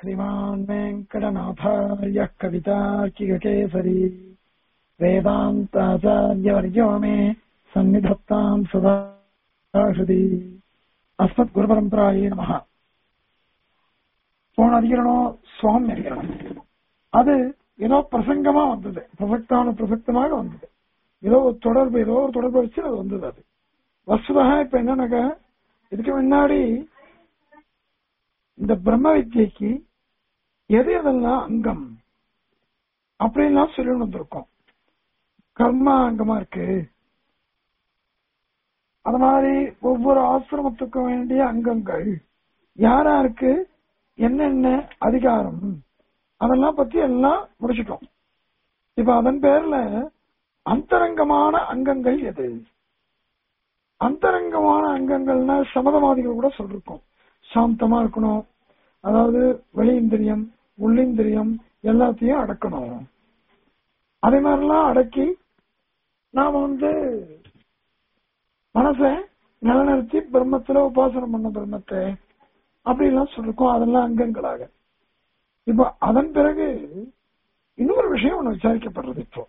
श्रीमान् वेङ्कटनाथार्यः कवितार्किककेसरी वेदान्ताचार्यवर्यो मे सन्निधत्ताम् सदा हृदि அஸ்மத்குருபரம்பராயே நமக போன அதிகரணம் சுவாமி அதிகரணம் அது ஏதோ பிரசங்கமா வந்தது பிரசக்தான பிரசக்தமாக வந்தது ஏதோ ஒரு தொடர்பு ஏதோ ஒரு தொடர்பு வச்சு அது வந்தது அது வசுதாக இப்ப என்னன்னாக்க இதுக்கு முன்னாடி இந்த பிரம்ம வித்யக்கு எது எதெல்லாம் அங்கம் அப்படின்லாம் சொல்லி வந்திருக்கோம் கர்மா அங்கமா இருக்கு அது மாதிரி ஒவ்வொரு ஆசிரமத்துக்கும் வேண்டிய அங்கங்கள் யாராருக்கு என்னென்ன அதிகாரம் அதெல்லாம் பத்தி எல்லாம் முடிச்சிட்டோம் இப்ப அதன் பேர்ல அந்தரங்கமான அங்கங்கள் எது அந்தரங்கமான அங்கங்கள்னா சமதவாதிகள் கூட சொல்லிருக்கோம் சாந்தமா இருக்கணும் அதாவது வெளியிந்திரியம் உள்ளிந்திரியம் எல்லாத்தையும் அடக்கணும் அதே மாதிரிலாம் அடக்கி நாம வந்து மனச நிலநிறுத்தி பிரம்மத்துல உபாசனம் பண்ண பிரம்மத்தை அப்படிலாம் சொல்லிருக்கோம் அதெல்லாம் அங்கங்களாக இப்ப அதன் பிறகு இன்னொரு விஷயம் ஒண்ணு விசாரிக்கப்படுறது இப்போ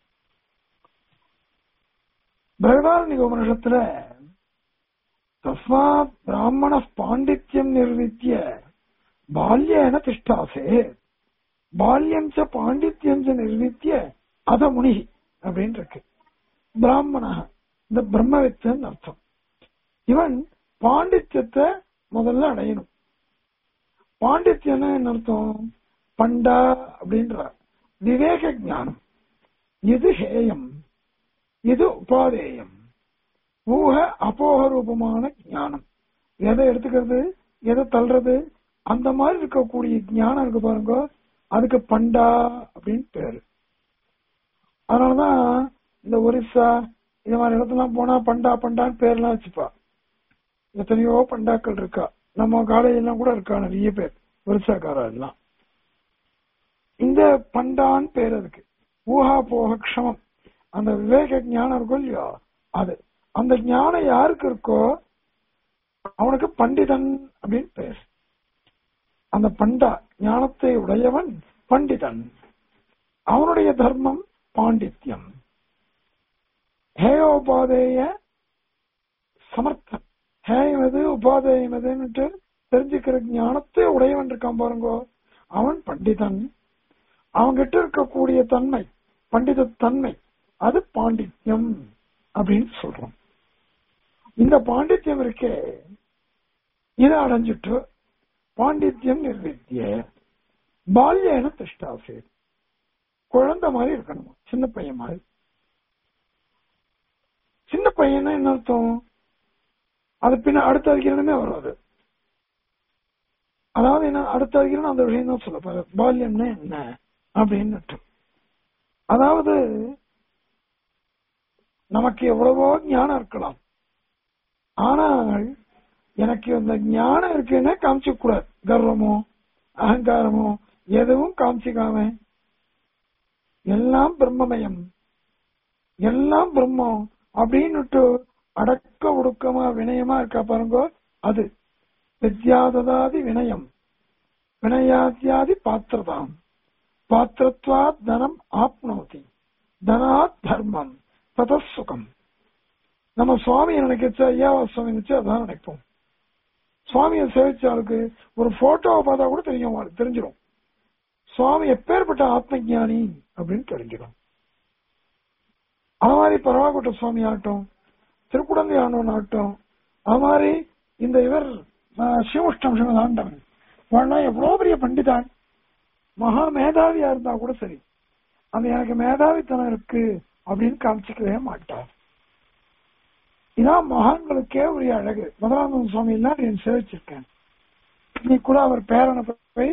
பிரகதாரணிக உபனிஷத்துல தஸ்மாத் பிராமண பாண்டித்யம் நிர்வித்திய பால்யேன திஷ்டாசே பால்யம் ச பாண்டித்யம் ச நிர்வித்திய அத முனி அப்படின்னு இருக்கு பிராமண இந்த பிரம்மவித்தன் அர்த்தம் இவன் பாண்டித்யத்தை முதல்ல அடையணும் பாண்டித்யம் என்ன அர்த்தம் பண்டா அப்படின்றார் விவேக ஞானம் இது ஹேயம் இது உபாதேயம் ஊக அபோக ரூபமான ஞானம் எதை எடுத்துக்கிறது எதை தள்ளுறது அந்த மாதிரி இருக்கக்கூடிய ஞானம் இருக்கு பாருங்க அதுக்கு பண்டா அப்படின்னு பேரு அதனாலதான் இந்த ஒரிசா இந்த மாதிரி இடத்துலாம் போனா பண்டா பண்டான்னு பேர்லாம் வச்சுப்பா எத்தனையோ பண்டாக்கள் இருக்கா நம்ம காலேஜெல்லாம் கூட இருக்கா நிறைய பேர் ஒரிசாக்காரா எல்லாம் இந்த பண்டான் பேர் அதுக்கு ஊஹா போக க்ஷமம் அந்த விவேக ஞானம் இருக்கும் இல்லையோ அது அந்த ஞானம் யாருக்கு இருக்கோ அவனுக்கு பண்டிதன் அப்படின்னு பேர் அந்த பண்டா ஞானத்தை உடையவன் பண்டிதன் அவனுடைய தர்மம் பாண்டித்யம் ஹேயோபாதேய சமர்த்தன் ஹேயம் எது உபாதேயம் எதுன்னுட்டு தெரிஞ்சுக்கிற ஞானத்தை உடையவன் இருக்கான் பாருங்கோ அவன் பண்டிதன் அவன்கிட்ட இருக்கக்கூடிய தன்மை பண்டித தன்மை அது பாண்டித்யம் அப்படின்னு சொல்றோம் இந்த பாண்டித்யம் இருக்கே இதை அடைஞ்சிட்டு பாண்டித்யம் நிர்வித்திய பால்யன திஷ்டாசே குழந்தை மாதிரி இருக்கணும் சின்ன பையன் மாதிரி சின்ன பையனா என்ன அர்த்தம் அது பின்ன அடுத்த அதிகரணமே வராது அதாவது என்ன அடுத்த அதிகரணம் அந்த விஷயம் தான் சொல்ல போற பால்யம்னா என்ன அப்படின்னு அதாவது நமக்கு எவ்வளவோ ஞானம் இருக்கலாம் ஆனால் எனக்கு இந்த ஞானம் இருக்குன்னு காமிச்சு கூடாது கர்வமோ அகங்காரமோ எதுவும் காமிச்சிக்காம எல்லாம் பிரம்மமயம் எல்லாம் பிரம்மம் அப்படின்னுட்டு அடக்க ஒடுக்கமா வினயமா இருக்கா பாருங்க அது வித்யாததாதி வினயம் வினயாத்தியாதி பாத்திரதாம் பாத்திரத்வா தனம் ஆப்னோதி தனாத் தர்மம் ததசுகம் நம்ம சுவாமியை நினைக்கச்சு ஐயாவா சுவாமி நினைச்சு அதான் நினைப்போம் சுவாமியை சேவிச்சாளுக்கு ஒரு போட்டோவை பார்த்தா கூட தெரியும் தெரிஞ்சிடும் சுவாமி எப்பேற்பட்ட ஆத்ம ஜானி அப்படின்னு தெரிஞ்சிடும் அது மாதிரி பரவாக்கோட்ட சுவாமி ஆகட்டும் திருக்குடந்தை ஆண்டவன் ஆகட்டும் அது மாதிரி இந்த இவர் சிவஷ்டம் சிவன் ஆண்டவன் வாழா எவ்வளவு பெரிய பண்டிதான் மகா மேதாவியா இருந்தா கூட சரி அந்த எனக்கு மேதாவித்தனம் இருக்கு அப்படின்னு காமிச்சிக்கவே மாட்டார் இதான் மகான்களுக்கே உரிய அழகு மதுரானந்த சுவாமி எல்லாம் நான் சேவிச்சிருக்கேன் இன்னைக்கு கூட அவர் பேரனை போய்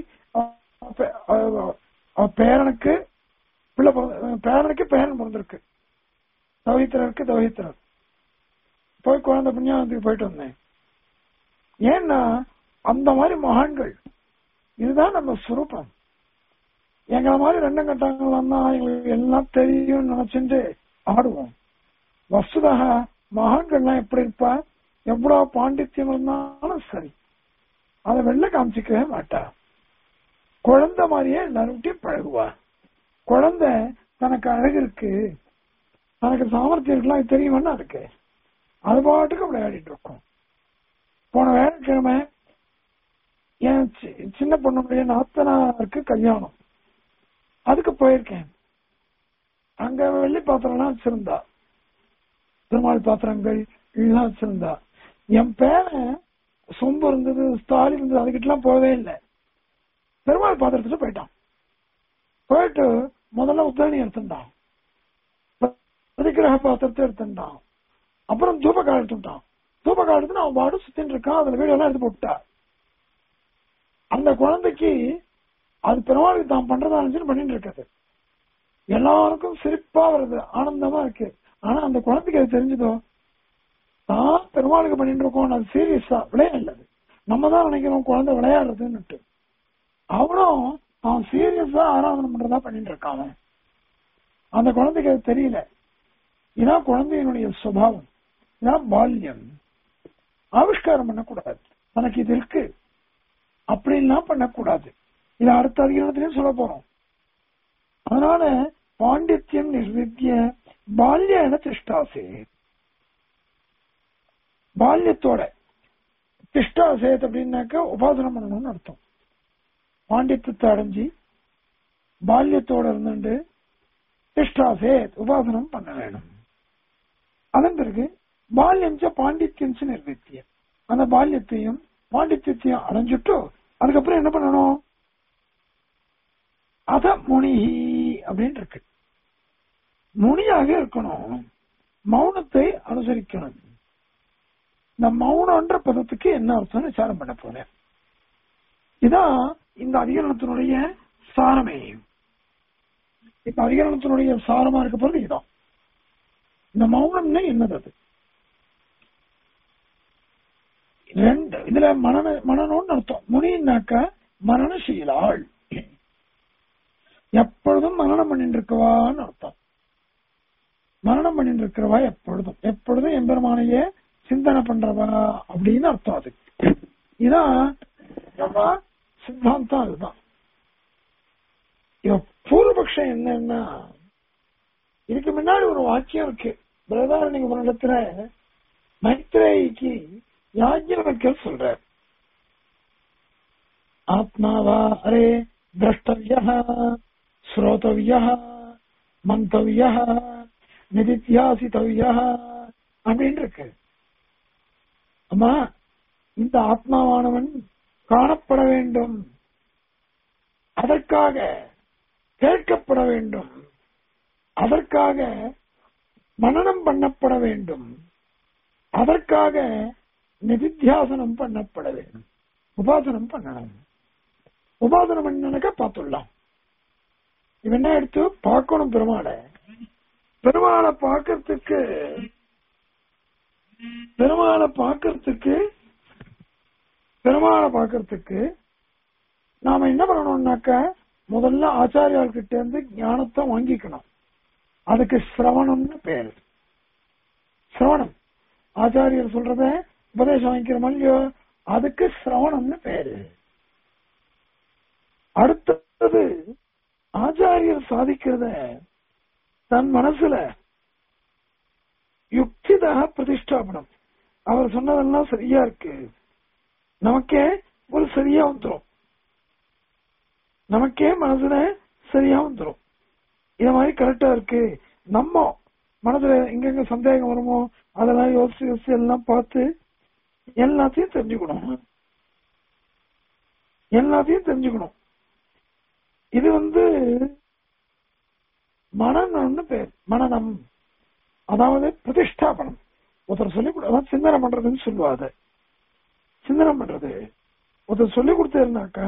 பேரனுக்கு பிள்ளை பேரனுக்கு பேரன் பிறந்திருக்கு தவித்திரருக்கு தவித்திரர் போய் குழந்தை புண்ணியானத்துக்கு போயிட்டு வந்தேன் ஏன்னா அந்த மாதிரி மகான்கள் இதுதான் நம்ம சுரூபம் எங்களை மாதிரி ரெண்டும் கட்டாங்களாம் எங்களுக்கு எல்லாம் தெரியும் நினைச்சுட்டு ஆடுவோம் வசுதாக மகான்கள்லாம் எப்படி இருப்பா எவ்வளவு பாண்டித்யம் இருந்தாலும் சரி அதை வெளில காமிச்சிக்கவே மாட்டா குழந்தை மாதிரியே எல்லாருக்கிட்டையும் பழகுவா குழந்தை தனக்கு அழகு இருக்கு தனக்கு சாமர்த்தியம் இருக்கலாம் இது தெரியுமான்னு அதுக்கு அது பாட்டுக்கு விளையாடிட்டு இருக்கும் போன வேலைக்கிழமை என் சி- சின்ன பொண்ணுடைய நாத்தனாருக்கு கல்யாணம் அதுக்கு போயிருக்கேன் அங்க வெள்ளி பாத்திரம்லாம் வச்சிருந்தா திருமால் பாத்திரங்கள் இதெல்லாம் வச்சிருந்தா என் பேரன் சொம்பு இருந்தது ஸ்தாலி இருந்தது அதுக்கிட்டலாம் போகவே இல்லை பெருமாள் பாத்திரத்துல போயிட்டான் போயிட்டு முதல்ல உத்தரணி எடுத்துட்டான் பிரதிகிரக பாத்திரத்தை எடுத்துட்டான் அப்புறம் தூபக்கால் எடுத்துட்டான் தூபக்கால் எடுத்து அவன் பாடு சுத்தின்னு இருக்கான் அதுல வீடியோ எல்லாம் எடுத்து போட்டா அந்த குழந்தைக்கு அது பெருமாளுக்கு தான் பண்றதா இருந்துச்சுன்னு பண்ணிட்டு இருக்காது எல்லாருக்கும் சிரிப்பா வருது ஆனந்தமா இருக்கு ஆனா அந்த குழந்தைக்கு அது தெரிஞ்சதோ தான் பெருமாளுக்கு பண்ணிட்டு இருக்கோம் அது சீரியஸா விளையாடல நம்ம தான் நினைக்கிறோம் குழந்தை விளையாடுறதுன்னுட்டு அவனும் அவன் சீரியஸா ஆராதனை பண்றதா பண்ணிட்டு இருக்கான் அவன். அந்த குழந்தைக்கு அது தெரியல இதான் குழந்தையினுடைய சுபாவம் இதான் பால்யம் ஆவிஷ்காரம் பண்ணக்கூடாது தனக்கு இது இருக்கு அப்படின்லாம் பண்ணக்கூடாது இது அடுத்த அதிகாரத்திலையும் சொல்ல போறோம் அதனால பாண்டித்யம் நிர்வித்திய பால்யன திஷ்டாசே பால்யத்தோட திஷ்டாசேத் அப்படின்னாக்க உபாசனம் பண்ணணும்னு அர்த்தம் பாண்டித்யத்தை அடைஞ்சி பால்யத்தோட இருந்துட்டு திஷ்டாசேத் உபாசனம் பண்ண வேணும் அதன் பிறகு பால்யம் ச பாண்டித்யம் ச நிர்வித்தியம் அந்த பால்யத்தையும் பாண்டித்யத்தையும் அடைஞ்சிட்டு அதுக்கப்புறம் என்ன பண்ணணும் அத முனி அப்படின்னு இருக்கு முனியாக இருக்கணும் மௌனத்தை அனுசரிக்கணும் இந்த மௌனம்ன்ற பதத்துக்கு என்ன அர்த்தம் விசாரம் பண்ண போறேன் இதான் இந்த அதிகரணத்தினுடைய சாரமே இப்ப அதிகரணத்தினுடைய சாரமா இருக்க போறது இதான் இந்த மௌனம்னா என்னது அது ரெண்டு இதுல மனன மனநம்னு அர்த்தம் முனின்னாக்க மரணசீலாள் எப்பொழுதும் மரணம் பண்ணிட்டு இருக்கவான்னு அர்த்தம் மரணம் பண்ணிட்டு இருக்கிறவா எப்பொழுதும் எப்பொழுதும் எம்பெருமானையே சிந்தனை பண்றவா அப்படின்னு அர்த்தம் அது இதான் நம்ம சித்தாந்தம் அதுதான் இவ பூர்வபக்ஷம் என்னன்னா இதுக்கு முன்னாடி ஒரு வாக்கியம் இருக்கு பிரதாரணிக புராணத்துல மைத்ரேயிக்கு யாஜ்யவர்க்கர் சொல்றார் ஆத்மாவா அரே திரஷ்டவிய ஸ்ரோதவிய மந்தவிய நிதித்தியாசித்தவிய அப்படின்னு இருக்கு அம்மா இந்த ஆத்மாவானவன் காணப்பட வேண்டும் அதற்காக கேட்கப்பட வேண்டும் அதற்காக மனனம் பண்ணப்பட வேண்டும் அதற்காக நிதித்தியாசனம் பண்ணப்பட வேண்டும் உபாசனம் பண்ணணும் உபாசனம் பண்ணனக்க பார்த்துடலாம் இவன் என்ன எடுத்து பார்க்கணும் பெருமாளை பெருமாளை பார்க்கறதுக்கு பெருமாளை பார்க்கறதுக்கு பெருமாளை பார்க்கறதுக்கு நாம என்ன பண்ணணும்னாக்க முதல்ல ஆச்சாரியால் கிட்ட இருந்து ஞானத்தை வாங்கிக்கணும் அதுக்கு சிரவணம்னு பேரு சிரவணம் ஆச்சாரியர் சொல்றத உபதேசம் வாங்கிக்கிறோம் இல்லையோ அதுக்கு சிரவணம்னு பேரு அடுத்தது ஆச்சாரியர் சாதிக்கிறத தன் மனசுல யுக்திதாக பிரதிஷ்டாபனம் அவர் சொன்னதெல்லாம் சரியா இருக்கு நமக்கே ஒரு சரியா வந்துரும் நமக்கே மனசுல சரியா வந்துரும் இது மாதிரி கரெக்டா இருக்கு நம்ம மனசுல எங்கெங்க சந்தேகம் வருமோ அதெல்லாம் யோசிச்சு யோசிச்சு எல்லாம் பார்த்து எல்லாத்தையும் தெரிஞ்சுக்கணும் எல்லாத்தையும் தெரிஞ்சுக்கணும் இது வந்து மனநம்னு பேர் மனநம் அதாவது பிரதிஷ்டாபனம் ஒருத்தர் சொல்லி கொடு அதாவது சிந்தனை பண்றதுன்னு சொல்லுவாங்க சிந்தனை பண்றது ஒருத்தர் சொல்லி கொடுத்தாருனாக்கா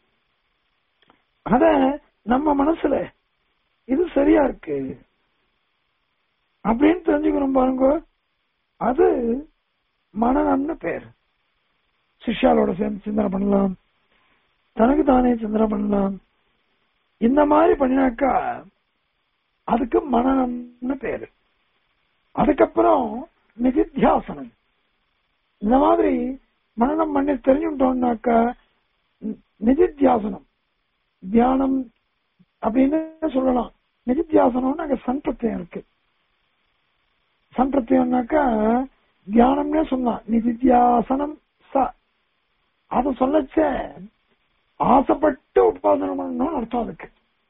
அத நம்ம மனசுல இது சரியா இருக்கு அப்படின்னு தெரிஞ்சுக்கிறோம் பாருங்க அது மனநம்னு பேர் சிஷ்யாலோட சேர்ந்து சிந்தனை பண்ணலாம் தனக்கு தானே சிந்தனை பண்ணலாம் இந்த மாதிரி பண்ணினாக்கா அதுக்கு மனநம்னு பேரு அதுக்கப்புறம் நிதித்தியாசனம் இந்த மாதிரி மனநம் பண்ணி தெரிஞ்சுட்டோம்னாக்கா நி- நிதித்தியாசனம் தியானம் அப்படின்னு சொல்லலாம் நிதித்தியாசனம்னு அங்க சம்பிரத்தியம் இருக்கு சம்பிரத்தியம்னாக்கா தியானம்னே சொல்லலாம் நிதித்தியாசனம் ச அத சொல்லச்ச ஆசைப்பட்டு உபாசனை பண்ணணும்னு அர்த்தம் அதுக்கு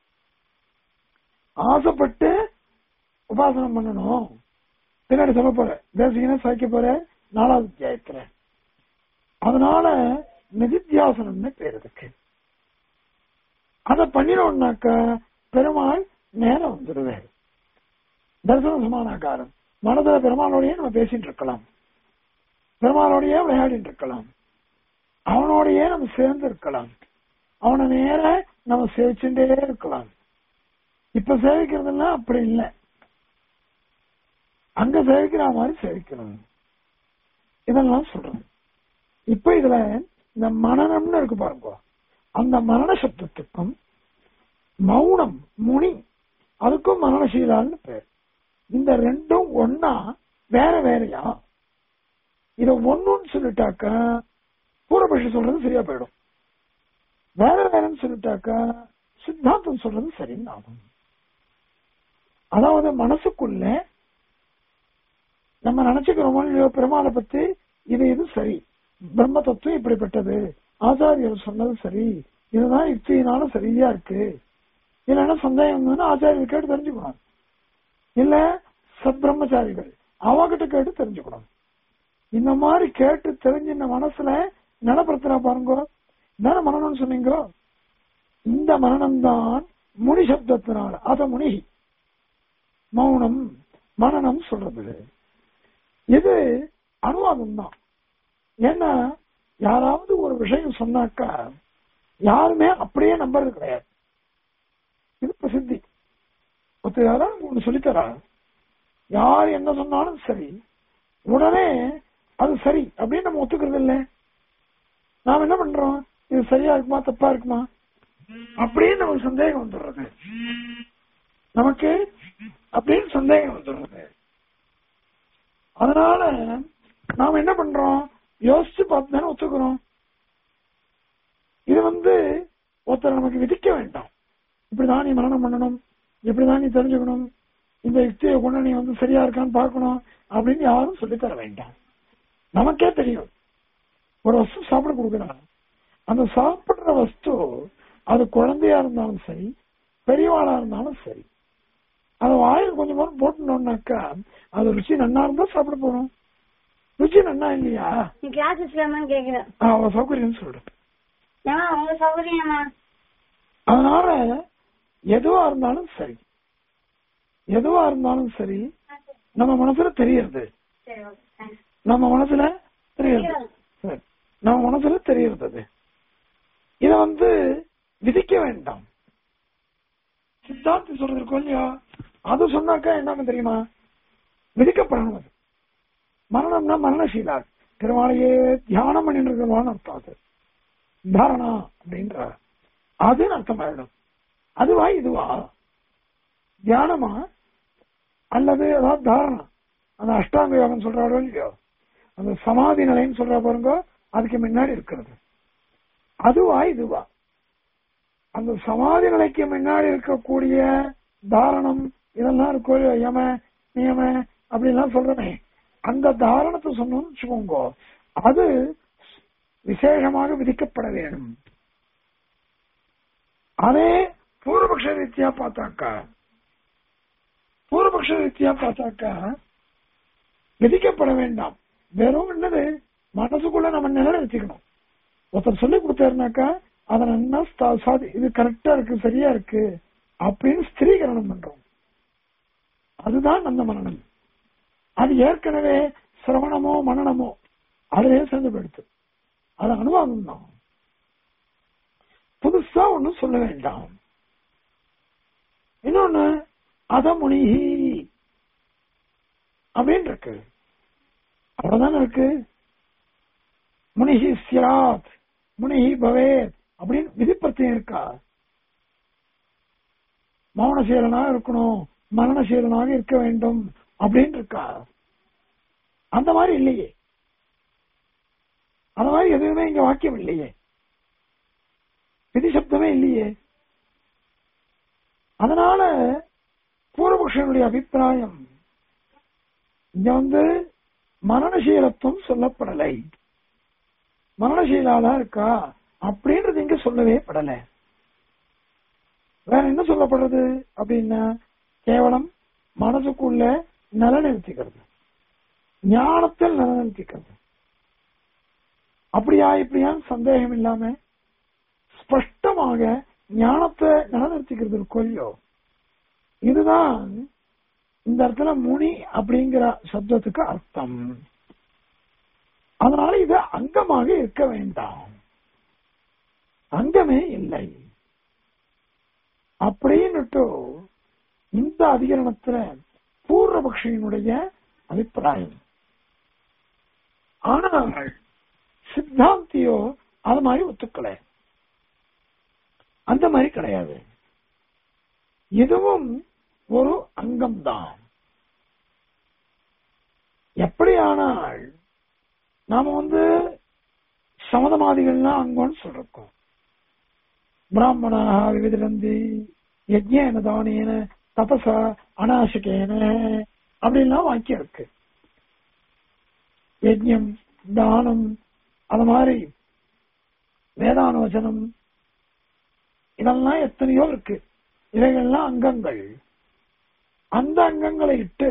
ஆசைப்பட்டு உபாசனை பண்ணணும் பின்னாடி சொல்ல போற தேசிகன சாய்க்க போற நாலாவது அத்தியாயத்துல அதனால நிதித்தியாசனம்னு பேர் இருக்கு அதை பண்ணினோம்னாக்க பெருமாள் நேரம் வந்துடுவார் தரிசன சமானாகாரம் மனதில் பெருமாளோடய நம்ம பேசிட்டு இருக்கலாம் பெருமாளோடய விளையாடிட்டு இருக்கலாம் அவனோடயே நம்ம சேர்ந்து இருக்கலாம் அவனை நேர நம்ம சேவிச்சுட்டே இருக்கலாம் இப்ப சேவிக்கிறதுலாம் அப்படி இல்லை அங்க சேவிக்கிற மாதிரி சேவிக்கணும் இதெல்லாம் சொல்றேன் இப்ப இதுல இந்த மனநம்னு இருக்கு பாருங்க அந்த மரண சப்தத்துக்கும் மௌனம் முனி அதுக்கும் மரணசீலான்னு பேர் இந்த ரெண்டும் ஒன்னா வேற வேறையா இத ஒண்ணுன்னு சொல்லிட்டாக்க பூரபட்சி சொல்றது சரியா போயிடும் வேற வேறன்னு சொல்லிட்டாக்க சித்தாந்தம் சொல்றது சரின்னு ஆகும் அதாவது மனசுக்குள்ள நம்ம நினைச்சுக்கிறோமோ இல்லையோ பெருமாளை பத்தி இது இது சரி பிரம்ம தத்துவம் இப்படிப்பட்டது ஆச்சாரியர் சொன்னது சரி இதுதான் யுக்தியினால சரியா இருக்கு இல்லைன்னா சந்தேகம் இருந்ததுன்னா ஆச்சாரியர் கேட்டு தெரிஞ்சுக்கணும் இல்ல சத்பிரம்மச்சாரிகள் அவகிட்ட கேட்டு தெரிஞ்சுக்கணும் இந்த மாதிரி கேட்டு தெரிஞ்ச இந்த மனசுல நிலப்படுத்துறா பாருங்க தானே மரணம்னு சொன்னீங்க இந்த மரணம் தான் முனி சப்தத்தினால அத முனி மௌனம் மனநம் சொல்றது இது அனுவாதம் தான் ஏன்னா யாராவது ஒரு விஷயம் சொன்னாக்கா யாருமே அப்படியே நம்புறது கிடையாது இது பிரசித்தி ஒருத்தர் யாராவது ஒண்ணு சொல்லித்தரா யார் என்ன சொன்னாலும் சரி உடனே அது சரி அப்படின்னு நம்ம ஒத்துக்கிறது இல்லை நாம என்ன பண்றோம் இது சரியா இருக்குமா தப்பா இருக்குமா அப்படின்னு நமக்கு சந்தேகம் வந்துடுறது நமக்கு அப்படின்னு சந்தேகம் வந்துடுறது அதனால நாம என்ன பண்றோம் யோசிச்சு பார்த்து தானே ஒத்துக்கிறோம் இது வந்து ஒருத்தர் நமக்கு விதிக்க வேண்டாம் இப்படிதான் நீ மரணம் பண்ணணும் இப்படிதான் நீ தெரிஞ்சுக்கணும் இந்த யுக்தியை கொண்டு நீ வந்து சரியா இருக்கான்னு பார்க்கணும் அப்படின்னு யாரும் சொல்லித்தர வேண்டாம் நமக்கே தெரியும் ஒரு வஸ்து சாப்பிட கொடுக்குறான் அந்த சாப்பிடுற வஸ்து அது குழந்தையா இருந்தாலும் சரி பெரியவாளா இருந்தாலும் சரி அதை வாயில் கொஞ்சம் நேரம் போட்டுனோம்னாக்கா அது ருச்சி நன்னா இருந்தா சாப்பிட போறோம் ருச்சி நன்னா இல்லையா நீ கிளாஸ் வச்சுக்கலாமான்னு கேக்குறேன் ஆ, அவ சௌகரியம் சொல்றேன் ஏமா உங்க சௌகரியமா அதனால எதுவா இருந்தாலும் சரி எதுவா இருந்தாலும் சரி நம்ம மனசுல தெரியறது சரி ஓகே தேங்க்ஸ் நம்ம மனசுல தெரியறது சரி. நம்ம மனசுல தெரியறது அது இத வந்து விதிக்க வேண்டாம் சித்தாந்தி சொல்றது இருக்கும் இல்லையா அது சொன்னாக்கா என்னன்னு தெரியுமா விதிக்கப்படணும் அது மரணம்னா மரணசீலா திருமாலையே தியானம் பண்ணிட்டு இருக்கிறவான்னு அர்த்தம் அது தாரணா அப்படின்ற அதுன்னு அர்த்தமாயிடும் அதுவா இதுவா தியானமா அல்லது அதாவது தாரணா அந்த அஷ்டாங்க யோகம் சொல்றாரோ இல்லையோ அந்த சமாதி நிலைன்னு சொல்ற பாருங்க அதுக்கு முன்னாடி இருக்கிறது அதுவா இதுவா அந்த சமாதி நிலைக்கு முன்னாடி இருக்கக்கூடிய தாரணம் இதெல்லாம் இருக்கும் இல்லையோ, யம நியம அப்படிலாம் சொல்றமே அந்த தாரணத்தை சொன்னோம்னு வச்சுக்கோங்க அது விசேஷமாக விதிக்கப்பட வேண்டும் அதே பூர்வபக்ஷ ரீதியா பார்த்தாக்கா பூர்வபக்ஷ ரீதியா பார்த்தாக்கா விதிக்கப்பட வேண்டாம் வெறும் என்னது மனசுக்குள்ள நம்ம நிலைநிறுத்திக்கணும் ஒருத்தர் சொல்லி கொடுத்தாருனாக்கா அதை நல்லா ஸ்தா- சாதி இது கரெக்டா இருக்கு சரியா இருக்கு அப்படின்னு ஸ்திரீகரணம் பண்றோம் அதுதான் அந்த மரணம் அது ஏற்கனவே சிரவணமோ மனநமோ அதிலே சேர்ந்து போயிடுத்து அது அனுபவம் தான் புதுசா ஒண்ணும் சொல்ல வேண்டாம் இன்னொன்னு அதமுனி அப்படின்னு இருக்கு அவ்வளவுதானே இருக்கு முனிஹி சியாத் முனிஹி பவேத் அப்படின்னு விதிப்பத்தியம் இருக்கா மௌனசீலனாக இருக்கணும் மரணசீலனாக இருக்க வேண்டும் அப்படின்னு இருக்கா அந்த மாதிரி இல்லையே அந்த மாதிரி எதுவுமே இங்க வாக்கியம் இல்லையே விதி சப்தமே இல்லையே அதனால பூர்வபக்ஷனுடைய அபிப்பிராயம் இங்க வந்து மரணசீலத்துவம் சொல்லப்படலை மரணசீலாலா இருக்கா அப்படின்றது இங்க சொல்லவே படல வேற என்ன சொல்லப்படுறது அப்படின்னா கேவலம் மனசுக்குள்ள நிலநிறுத்திக்கிறது ஞானத்தில் நிலநிறுத்திக்கிறது அப்படியா இப்படியான்னு சந்தேகம் இல்லாம ஸ்பஷ்டமாக ஞானத்தை நிலநிறுத்திக்கிறது கொல்லியோ இதுதான் இந்த இடத்துல முனி அப்படிங்கிற சப்தத்துக்கு அர்த்தம் அதனால இது அங்கமாக இருக்க வேண்டாம் அங்கமே இல்லை அப்படின்னுட்டு இந்த அதிகரணத்துல பூர்வபக்ஷியினுடைய அபிப்பிராயம் ஆனால் சித்தாந்தியோ அது மாதிரி ஒத்துக்கல அந்த மாதிரி கிடையாது இதுவும் ஒரு அங்கம்தான் எப்படியானால் நாம வந்து சமதமாதிகள்லாம் அங்கம்னு சொல்றோம் பிராமணாக விவிதிரந்தி யஜ்யேன தானேன தபச அனாசிகேன அப்படின்லாம் வாக்கியம் இருக்கு யஜ்யம் தானம் அது மாதிரி வேதானோச்சனம் இதெல்லாம் எத்தனையோ இருக்கு இவைகள்லாம் அங்கங்கள் அந்த அங்கங்களை இட்டு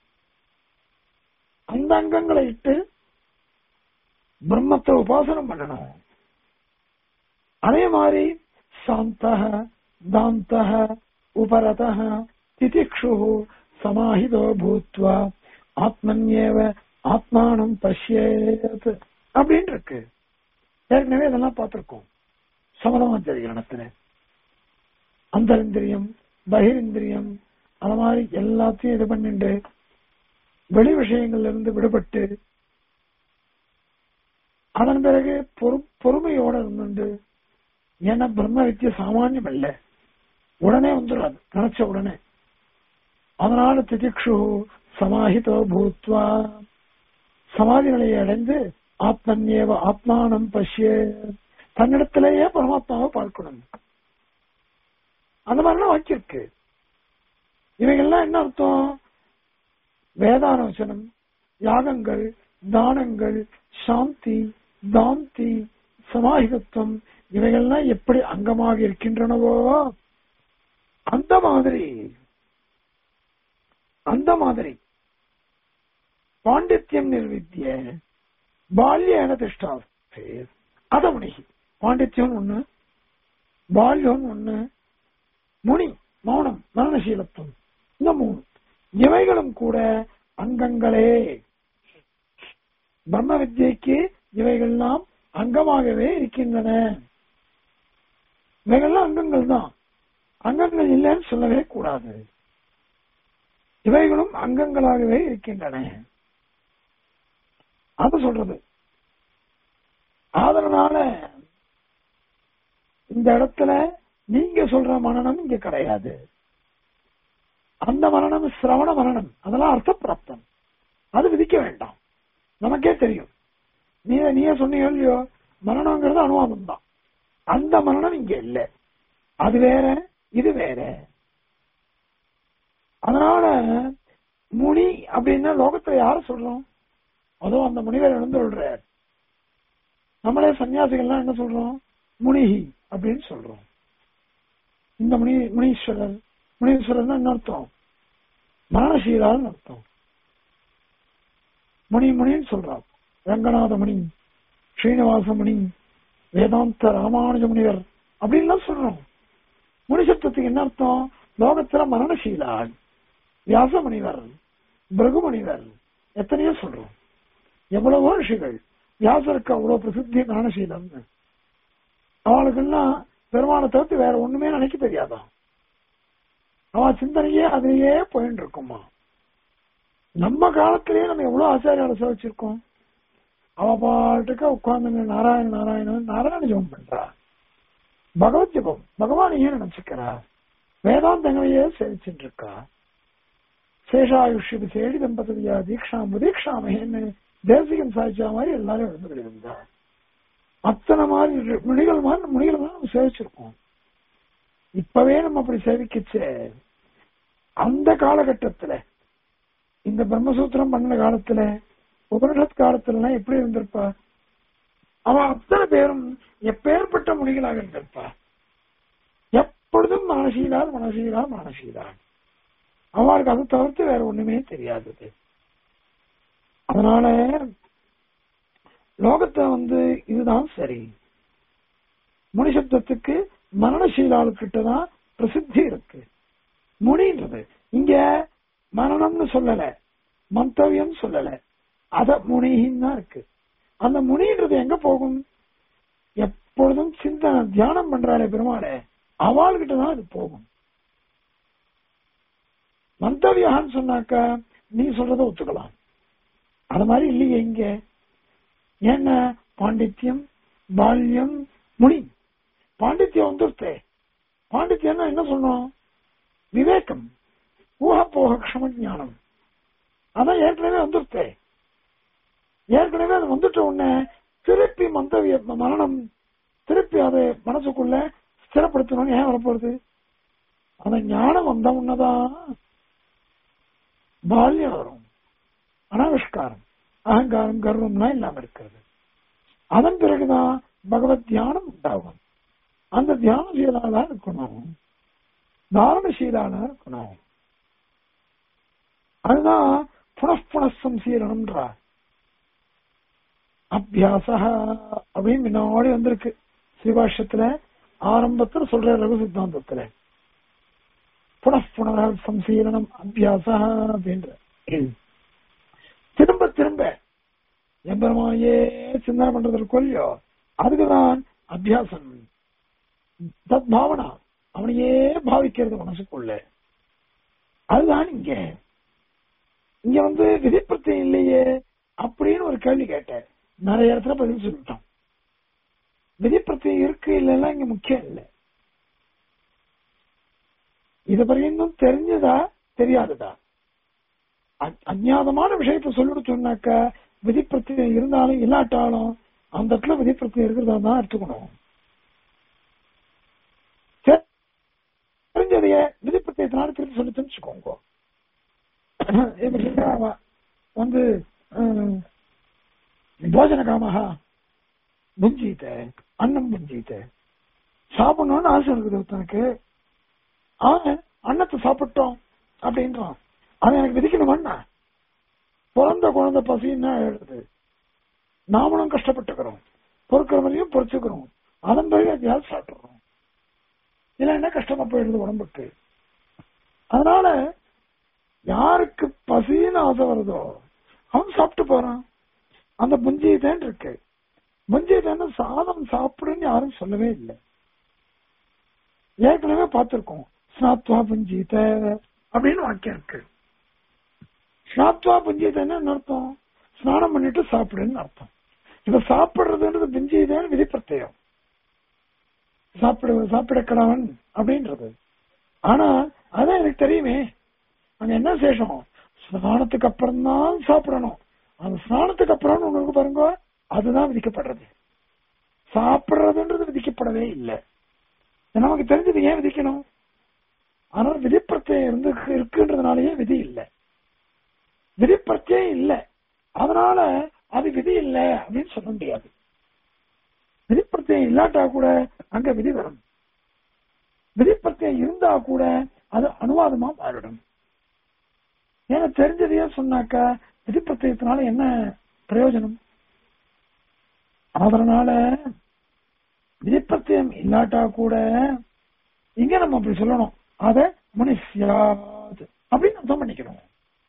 அந்த அங்கங்களை இட்டு பிரம்மத்தை உபாசனம் பண்ணணும் அதே மாதிரி சாந்த தாந்த உபரத திதிக்ஷு சமாஹிதோ பூத்வா ஆத்மன்யேவ ஆத்மானம் பஷ்யேத் அப்படின்னு இருக்கு ஏற்கனவே இதெல்லாம் பார்த்திருக்கோம் சமதமாச்சரிகரணத்துல அந்தரிந்திரியம் பகிரிந்திரியம் அது மாதிரி எல்லாத்தையும் இது பண்ணிட்டு வெளி விஷயங்கள்ல இருந்து விடுபட்டு அதன் பிறகு பொறு- பொறுமையோட இருந்துண்டு ஏன்னா பிரம்ம வித்திய சாமானியம் அல்ல உடனே வந்துடாது நினைச்ச உடனே அதனால திதிக்ஷு சமாஹிதோ பூத்வா சமாதி நிலையை அடைந்து ஆத்மன்யேவ ஆத்மானம் பஷ்ய தன்னிடத்திலேயே பரமாத்மாவை பார்க்கணும் அந்த மாதிரிலாம் வாக்கியிருக்கு இவைகள்லாம் என்ன அர்த்தம் வேதானோசனம் யாகங்கள் தானங்கள் சாந்தி தாந்தி சமாஹிதத்துவம் இவைகள்லாம் எப்படி அங்கமாக இருக்கின்றனவோ அந்த மாதிரி அந்த மாதிரி பாண்டித்யம் நிர்வித்திய பால்யேன திஷ்டா அத முனி பாண்டித்யம் ஒண்ணு பால்யம் ஒண்ணு முனி மௌனம் மரணசீலத்துவம் இந்த மூணு இவைகளும் கூட அங்கங்களே பிரம்ம வித்யைக்கு இவைகள்லாம் அங்கமாகவே இருக்கின்றன இவைகள்லாம் அங்கங்கள் தான் அங்கங்கள் இல்லைன்னு சொல்லவே கூடாது இவைகளும் அங்கங்களாகவே இருக்கின்றன அது சொல்றது அதனால இந்த இடத்துல நீங்க சொல்ற மரணம் இங்க கிடையாது அந்த மரணம் சிரவண மரணம் அதெல்லாம் அர்த்த பிராப்தம் அது விதிக்க வேண்டாம் நமக்கே தெரியும் நீ நீயே சொன்னீங்க இல்லையோ மரணங்கிறது அனுவாதம் தான் அந்த மரணம் இங்க இல்ல அது வேற இது வேற அதனால முனி அப்படின்னா லோகத்துல யார சொல்றோம் அதுவும் அந்த முனிவர் இழந்து சொல்றார் நம்மளே சன்னியாசிகள்லாம் என்ன சொல்றோம் முனிஹி அப்படின்னு சொல்றோம் இந்த முனி முனீஸ்வரர் முனீஸ்வரர் என்ன அர்த்தம் மரணசீலான்னு அர்த்தம் முனி முனின்னு சொல்றோம் ரங்கநாத முனி ஸ்ரீனிவாச முனி வேதாந்த ராமானுஜ முனிவர் அப்படின்லாம் சொல்றோம் முனிசத்துவத்துக்கு என்ன அர்த்தம் லோகத்துல மரணசீலாள் வியாச முனிவர் பிருகு முனிவர் எத்தனையோ சொல்றோம் எவ்வளவோ ரிஷிகள் வியாசருக்கு அவ்வளவு பிரசித்தி மரணசீலம்னு அவளுக்கெல்லாம் பெருமானை தவிர்த்து வேற ஒண்ணுமே நினைக்க தெரியாதான் அவன் சிந்தனையே அதிலேயே போயிட்டு இருக்குமா நம்ம காலத்திலேயே நம்ம எவ்வளவு ஆச்சாரியால சேவிச்சிருக்கோம் அவ பாட்டுக்கு உட்கார்ந்து நாராயண நாராயணன் நாராயண ஜெபம் பண்றா பகவத் ஜெபம் பகவானையே நினைச்சுக்கிறா வேதாந்தங்களையே சேவிச்சுட்டு இருக்கா சேஷாயுஷ்யது சேடி தம்பதியா தீக்ஷாம் உதீக்ஷாமேன்னு தேசிகன் சாய்ச்சா மாதிரி எல்லாரும் எழுந்து இருந்தா அத்தனை மாதிரி முனிகள் மாதிரி முனிகள் தான் நம்ம சேவிச்சிருக்கோம் இப்பவே நம்ம அப்படி சேவிக்கச்சு அந்த காலகட்டத்துல இந்த பிரம்மசூத்திரம் பண்ண காலத்துல உபனிஷத் காலத்துல எல்லாம் எப்படி இருந்திருப்பா அவன் அத்தனை பேரும் எப்பேற்பட்ட முனிகளாக இருந்திருப்பா எப்பொழுதும் மனசீலால் மனசீலால் மனசீலால் அவளுக்கு அதை தவிர்த்து வேற ஒண்ணுமே தெரியாதது அதனால லோகத்தை வந்து இதுதான் சரி முனிசப்தத்துக்கு மரணசீலாளுக்கிட்ட தான் பிரசித்தி இருக்கு முனின்றது இங்க மரணம்னு சொல்லல மந்தவியம் சொல்லல அத முனின்னு தான் இருக்கு அந்த முனின்றது எங்க போகும் எப்பொழுதும் சிந்தனை தியானம் பண்றாளே பெருமாளே அவள்கிட்ட தான் அது போகும் மந்தவியான்னு சொன்னாக்கா நீ சொல்றத ஒத்துக்கலாம் அது மாதிரி இல்லையே இங்க என்ன பாண்டித்யம் பால்யம் முனி பாண்டித்யம் வந்துருத்தே பாண்டித்யம்னா என்ன சொன்னோம் விவேகம் ஊக போக க்ஷம ஞானம் அதான் ஏற்கனவே வந்துருத்தே ஏற்கனவே அது வந்துட்ட உடனே திருப்பி மந்தவிய மரணம் திருப்பி அதை மனசுக்குள்ள ஸ்திரப்படுத்தணும்னு ஏன் வரப்போகுது அந்த ஞானம் வந்த உடனேதான் பால்யம் வரும் அனாவிஷ்காரம் அகங்காரம் கர்வம்லாம் இல்லாம இருக்கிறது அதன் பிறகுதான் பகவத் தியானம் உண்டாகும் அந்த தியானசீலாலா இருக்கணும் தாரணசீலாலா இருக்கணும் அதுதான் புனப்புன சம்சீலனம்ன்றார் அபியாச அப்படின்னு முன்னாடி வந்திருக்கு ஸ்ரீபாஷ்யத்துல ஆரம்பத்துல சொல்ற ரகு சித்தாந்தத்துல புனப்புன சம்சீலனம் அபியாச அப்படின்ற திரும்ப திரும்ப எம்பெருமானையே சிந்தனை பண்றதுக்கு கொல்லியோ அதுக்குதான் அபியாசம் தத் பாவனா அவனையே பாவிக்கிறது மனசுக்குள்ள அதுதான் இங்க இங்க வந்து விதிப்பிரச்சனை இல்லையே அப்படின்னு ஒரு கேள்வி கேட்டேன் நிறைய இடத்துல பதில் சொல்லிட்டோம் விதிப்பிரச்சனை இருக்கு இல்லைன்னா இங்க முக்கியம் இல்லை இது வரையும் தெரிஞ்சதா தெரியாததா அஜாதமான விஷயத்த சொல்லிட்டு சொன்னாக்க விதிப்பிரச்சனை இருந்தாலும் இல்லாட்டாலும் அந்த இடத்துல விதிப்பிரச்சனை இருக்கிறதா தான் எடுத்துக்கணும் தெரிஞ்சதைய விதிப்பிரச்சனைனால திருப்பி சொல்லி தெரிஞ்சுக்கோங்க வந்து போஜன காமஹா புஞ்சித்த அன்னம் புஞ்சித்த சாப்பிடணும்னு ஆசை இருக்குது ஒருத்தனுக்கு அவன் அன்னத்தை சாப்பிட்டோம் அப்படின்றான் அவன் எனக்கு விதிக்கணுமாண்ணா பிறந்த குழந்தை பசின்னா எழுது நாமளும் கஷ்டப்பட்டுக்கிறோம் பொறுக்கிற மாதிரியும் பொறிச்சுக்கிறோம் அதன் பிறகு எதையாவது சாப்பிட்டுறோம் இல்ல என்ன கஷ்டமா போயிடுது உடம்புக்கு அதனால யாருக்கு பசின்னு ஆசை வருதோ அவன் சாப்பிட்டு போறான் அந்த புஞ்சியதான் இருக்கு புஞ்சியதான் சாதம் சாப்பிடுன்னு யாரும் சொல்லவே இல்லை ஏற்கனவே பார்த்திருக்கோம் ஸ்நாத்வா புஞ்சித அப்படின்னு வாக்கியம் இருக்கு ஸ்நாத்வா புஞ்சியதன்னு அர்த்தம் ஸ்நானம் பண்ணிட்டு சாப்பிடுன்னு அர்த்தம் இப்ப சாப்பிடுறதுன்றது புஞ்சியதான் விதிப்பிரத்தியம் சாப்பிடு சாப்பிடக்கடவன் அப்படின்றது ஆனா அதான் எனக்கு தெரியுமே அங்க என்ன சேஷம் ஸ்நானத்துக்கு அப்புறம் தான் சாப்பிடணும் அந்த ஸ்நானத்துக்கு அப்புறம் உங்களுக்கு பாருங்க அதுதான் விதிக்கப்படுறது சாப்பிடுறதுன்றது விதிக்கப்படவே இல்லை நமக்கு தெரிஞ்சது ஏன் விதிக்கணும் ஆனால் விதிப்பிரத்தியம் இருந்து இருக்குன்றதுனாலயே விதி இல்லை விதிப்பிரத்தியம் இல்லை அதனால அது விதி இல்லை அப்படின்னு சொல்ல முடியாது விதிப்பிரத்தியம் இல்லாட்டா கூட அங்க விதி வரும் விதிப்பிரத்தியம் இருந்தா கூட அது அனுவாதமா மாறிடும் ஏன்னா தெரிஞ்சதையே சொன்னாக்கா விதிப்பிரத்தியத்தினால என்ன பிரயோஜனம் அதனால விதிப்பிரத்தியம் இல்லாட்டா கூட இங்க நம்ம அப்படி சொல்லணும் அத முனிசியாது அப்படின்னு அர்த்தம் பண்ணிக்கணும்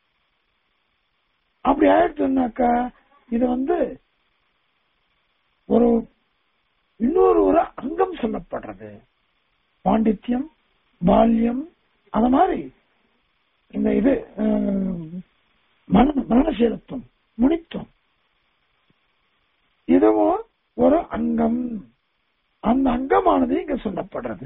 அப்படி ஆயிடுச்சுனாக்கா இது வந்து ஒரு இன்னொரு ஒரு அங்கம் சொல்லப்படுறது பாண்டித்யம் பால்யம் அந்த மாதிரி இந்த இது மன மரணசீலத்துவம் முனித்துவம் இதுவும் ஒரு அங்கம் அந்த அங்கமானது இங்க சொல்லப்படுறது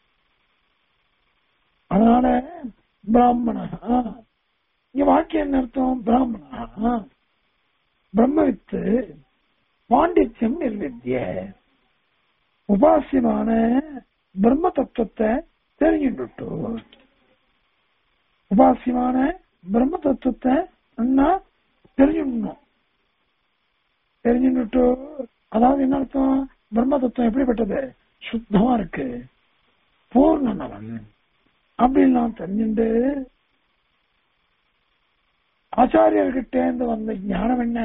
அதனால பிராமண இங்க வாக்கியம் என்ன அர்த்தம் பிராமணா பிரம்மவித்து பாண்டித்யம் நிர்வித்திய உபாசியமான பிரம்ம தத்துவத்தை தெரிஞ்சுட்டு உபாசியமான பிரம்ம தத்துவத்தை நல்லா தெரிஞ்சுடணும் தெரிஞ்சுட்டு அதாவது என்ன அர்த்தம் பிரம்ம தத்துவம் எப்படிப்பட்டது சுத்தமா இருக்கு பூர்ணனவன் அப்படின்லாம் தெரிஞ்சுட்டு ஆச்சாரியர்கிட்ட இருந்து வந்த ஞானம் என்ன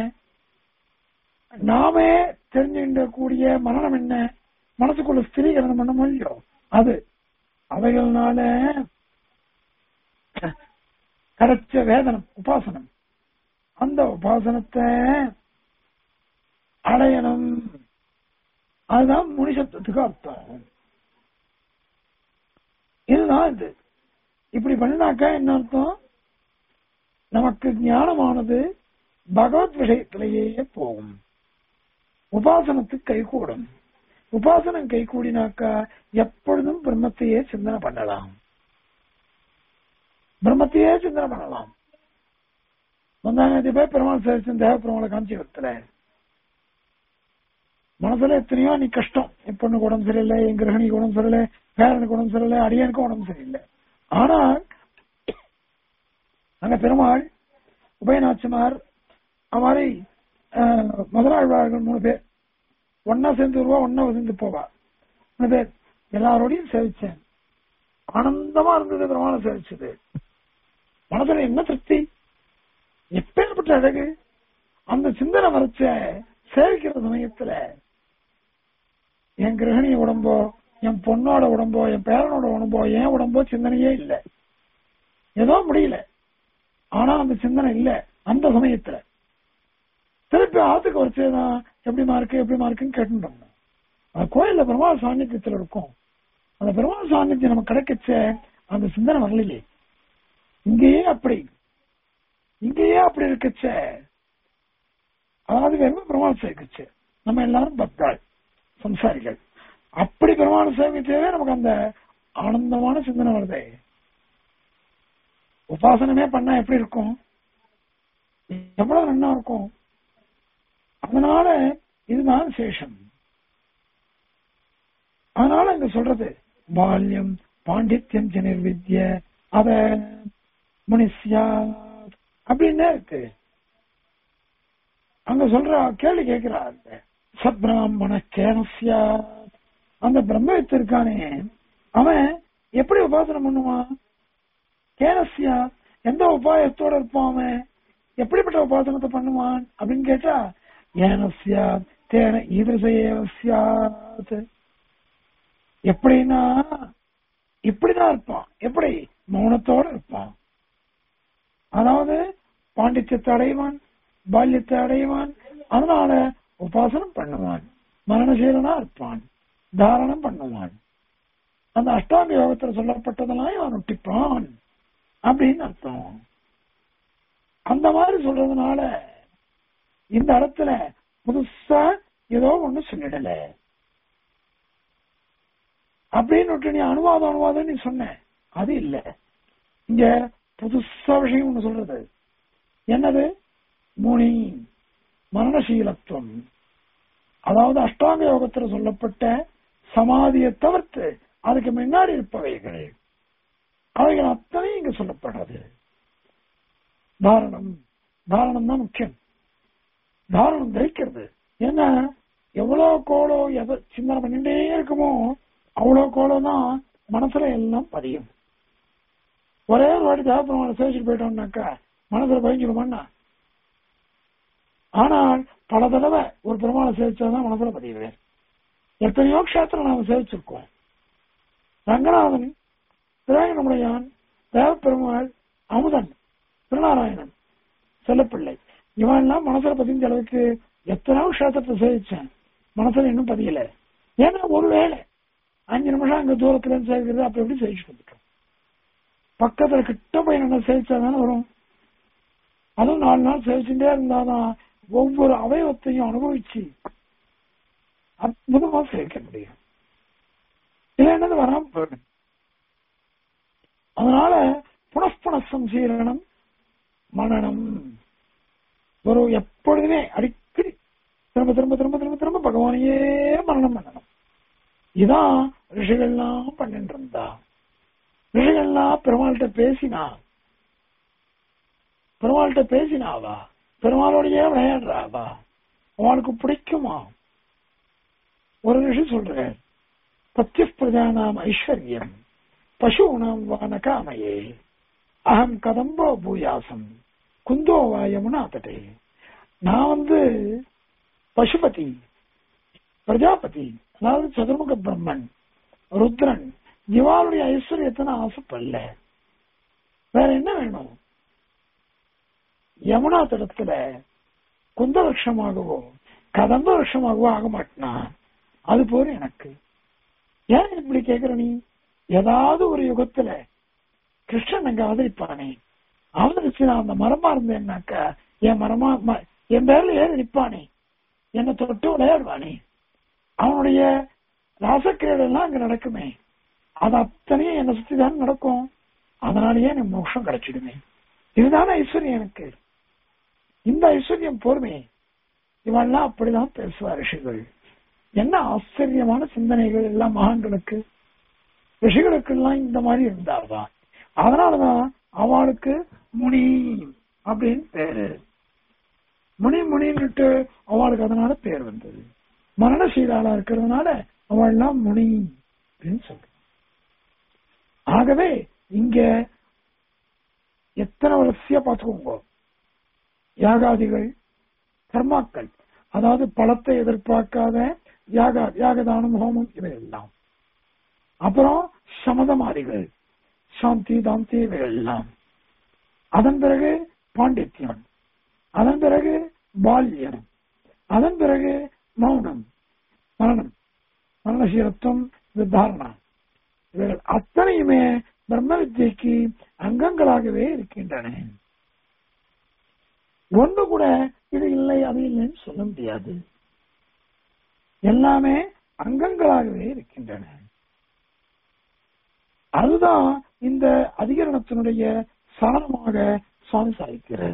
நாமே தெரிஞ்சுக்க கூடிய மரணம் என்ன மனசுக்குள்ள ஸ்திரீகரணம் பண்ண முடியும் அது அவைகள்னால கிடைச்ச வேதனம் உபாசனம் அந்த உபாசனத்தை அடையணும் அதுதான் முனிசத்துக்கு அர்த்தம் இதுதான் இது இப்படி பண்ணினாக்கா என்ன அர்த்தம் நமக்கு ஞானமானது பகவத் விஷயத்திலேயே போகும் உபாசனத்துக்கு கைகூடும் உபாசனம் கைகூடினாக்கா எப்பொழுதும் பிரம்மத்தையே சிந்தனை பண்ணலாம் பிரம்மத்தையே சிந்தனை பண்ணலாம் வந்தாங்க போய் பெருமாள் சேரிச்சு தேவ பெருமாளை காமிச்சு வைத்தல மனசுல எத்தனையோ நீ கஷ்டம் என் பொண்ணுக்கு உடம்பு சரியில்லை என் கிரகணிக்கு உடம்பு சரியில்லை பேரனுக்கு உடம்பு சரியில்லை அடியனுக்கும் உடம்பு சரியில்லை ஆனால் அங்க பெருமாள் உபயநாச்சிமார் அது மாதிரி முதலாழ்வார்கள் மூணு பேர் ஒன்னா சேர்ந்து வருவா ஒன்னா சேர்ந்து போவா மூணு பேர் எல்லாரோடையும் சேவிச்சேன் ஆனந்தமா இருந்தது பெருமாளை சேவிச்சது மனதுல என்ன திருப்தி எப்பேற்பட்ட அழகு அந்த சிந்தனை வரைச்ச சேவிக்கிற சமயத்துல என் கிரகணி உடம்போ என் பொண்ணோட உடம்போ என் பேரனோட உடம்போ என் உடம்போ சிந்தனையே இல்லை ஏதோ முடியல ஆனா அந்த சிந்தனை இல்ல அந்த சமயத்துல திருப்பி ஆத்துக்கு வச்சேதான் எப்படிமா இருக்கு எப்படிமா இருக்குன்னு கேட்டுட்டோம் அந்த கோயில்ல பெருமாள் சாநித்தியத்துல இருக்கும் அந்த பெருமாள் சாநித்தியம் நமக்கு கிடைக்கச்ச அந்த சிந்தனை வரலையே இங்கேயே அப்படி இங்கேயே அப்படி இருக்கச்ச அதாவது வெறும் பெருமாள் சேர்க்குச்சு நம்ம எல்லாரும் பக்தாள் சம்சாரிகள் அப்படி பெருமாள் சேமிச்சவே நமக்கு அந்த ஆனந்தமான சிந்தனை வருதே உபாசனமே பண்ணா எப்படி இருக்கும் எவ்வளவு நன்னா இருக்கும் அதனால இதுதான் சேஷம் அதனால இங்க சொல்றது பால்யம் பாண்டித்யம் ஜனிர்வித்ய அத முனிஸ்யா அப்படின்னு இருக்கு அங்க சொல்ற கேள்வி கேட்கிறார் சத்பிராமண கேனஸ்யா அந்த பிரம்மவித்து இருக்கானே அவன் எப்படி உபாசனம் பண்ணுவான் கேனஸ்யா எந்த உபாயத்தோட இருப்பான் அவன் எப்படிப்பட்ட உபாசனத்தை பண்ணுவான் அப்படின்னு கேட்டா ஏனஸ்யா தேன ஈதிருசேவஸ்யாத் எப்படின்னா இப்படிதான் இருப்பான் எப்படி மௌனத்தோட இருப்பான் அதாவது பாண்டித்யத்தை அடைவான் பால்யத்தை அடைவான் அதனால உபாசனம் பண்ணுவான் மரணசீலனா இருப்பான் தாரணம் பண்ணுவான் அந்த அஷ்டாங்க யோகத்தில் சொல்லப்பட்டதெல்லாம் அவன் ஒட்டிப்பான் அப்படின்னு அர்த்தம் அந்த மாதிரி சொல்றதுனால இந்த இடத்துல புதுசா ஏதோ ஒண்ணு சொல்லிடல அப்படின்னு நீ அனுவாதம் அனுவாதம் நீ சொன்ன அது இல்ல இங்க புதுசா விஷயம் ஒண்ணு சொல்றது என்னது முனி மரணசீலத்துவம் அதாவது அஷ்டாங்க யோகத்துல சொல்லப்பட்ட சமாதியை தவிர்த்து அதுக்கு முன்னாடி இருப்பவைகள் அவைகள் அத்தனையும் இங்க சொல்லப்படுறது தாரணம் தாரணம் தான் முக்கியம் தாரணம் தரிக்கிறது ஏன்னா எவ்வளவு கோலோ எதை சிந்தனை பண்ணிட்டே இருக்குமோ அவ்வளவு கோலம் தான் மனசுல எல்லாம் பதியும் ஒரே ஒரு வாட்டி தேவப்பெருமான சேவிச்சுட்டு போயிட்டோம்னாக்கா மனசுல பதிஞ்சிடுமான்னா ஆனால் பல தடவை ஒரு பெருமாளை சேவிச்சாதான் மனசுல பதியுவேன் எத்தனையோ க்ஷேத்திரம் நாம சேவிச்சிருக்கோம் ரங்கநாதன் திராயணமுடையான் தேவப்பெருமாள் அமுதன் திருநாராயணன் செல்லப்பிள்ளை இவன் எல்லாம் மனசுல பதிஞ்ச அளவுக்கு எத்தனையோ க்ஷேத்திரத்தை சேவிச்சேன் மனசுல இன்னும் பதியல ஏன்னா ஒருவேளை அஞ்சு நிமிஷம் அங்க தூரத்துல இருந்து சேவிக்கிறது அப்படி எப்படி சேவிச்சுட்டு வந்துட்டோம் பக்கத்துல கிட்ட போய் நல்லா சேவிச்சா தானே வரும் அதுவும் நாலு நாள் சேவிச்சுட்டே இருந்தாதான் ஒவ்வொரு அவயவத்தையும் அனுபவிச்சு அற்புதமா சேவிக்க முடியும் இல்லைன்னது வராம போயிடும் அதனால புனப்புன சம்சீரணம் மனநம் ஒரு எப்பொழுதுமே அடிக்கடி திரும்ப திரும்ப திரும்ப திரும்ப திரும்ப பகவானையே மரணம் பண்ணணும் இதான் ரிஷிகள்லாம் பண்ணிட்டு இருந்தா ரிஷிகள்லாம் பெருமாள்கிட்ட பேசினா பெருமாள்கிட்ட பேசினாவா பெருமாளோடய விளையாடுறாவா அவனுக்கு பிடிக்குமா ஒரு ரிஷி சொல்றேன் பத்திய பிரஜானாம் ஐஸ்வர்யம் பசுனாம் வான காமையே அகம் கதம்போ பூயாசம் குந்தோ வா யமுனா தட்டே நான் வந்து பசுபதி பிரஜாபதி அதாவது சதுர்முக பிரம்மன் ருத்ரன் இவாளுடைய ஐஸ்வர்யத்தை நான் ஆசைப்படல வேற என்ன வேணும் யமுனா தடத்துல குந்த வருஷமாகவோ கதம்ப வருஷமாகவோ ஆக மாட்டேனா அது போல எனக்கு ஏன் இப்படி கேக்குற நீ ஏதாவது ஒரு யுகத்துல கிருஷ்ணன் அங்க அவதரிப்பானே அவதரிச்சு நான் அந்த மரமா இருந்தேன்னாக்கா என் மரமா ம- என் பேர்ல ஏறி நிப்பானே என்னை தொட்டு விளையாடுவானே அவனுடைய ராசக்கிரீடை எல்லாம் அங்க நடக்குமே அது அத்தனையும் என்னை சுத்தி தான் நடக்கும் அதனாலயே எனக்கு மோட்சம் கிடைச்சிடுமே இதுதானே ஐஸ்வர்யம் எனக்கு இந்த ஐஸ்வர்யம் போர்மே இவெல்லாம் அப்படிதான் பேசுவா ரிஷிகள் என்ன ஆச்சரியமான சிந்தனைகள் எல்லாம் மகான்களுக்கு ரிஷிகளுக்கு எல்லாம் இந்த மாதிரி இருந்தால்தான் அதனாலதான் அவளுக்கு முனி அப்படின்னு பேரு முனி முனின்னுட்டு அவளுக்கு அதனால பேர் வந்தது மரணசீலாளா இருக்கிறதுனால அவள் எல்லாம் முனி அப்படின்னு சொல்ற ஆகவே இங்க எத்தனை வரிசையா பார்த்துக்கோங்க யாகாதிகள் கர்மாக்கள் அதாவது பழத்தை எதிர்பார்க்காத யாக யாகதானம் ஹோமம் இவையெல்லாம் அப்புறம் சமதமாதிகள் சாந்தி தாந்தி இவையெல்லாம் அதன் பிறகு பாண்டித்யம் அதன் பிறகு பால்யம் அதன் பிறகு மௌனம் மரணம் மரணசீலத்துவம் இது தாரணா இவைகள் அத்தனையுமே பிரம்ம வித்யைக்கு அங்கங்களாகவே இருக்கின்றன ஒன்று கூட இது இல்லை அது இல்லைன்னு சொல்ல முடியாது எல்லாமே அங்கங்களாகவே இருக்கின்றன அதுதான் இந்த அதிகரணத்தினுடைய சாரமாக சுவாமி சாதிக்கிறார்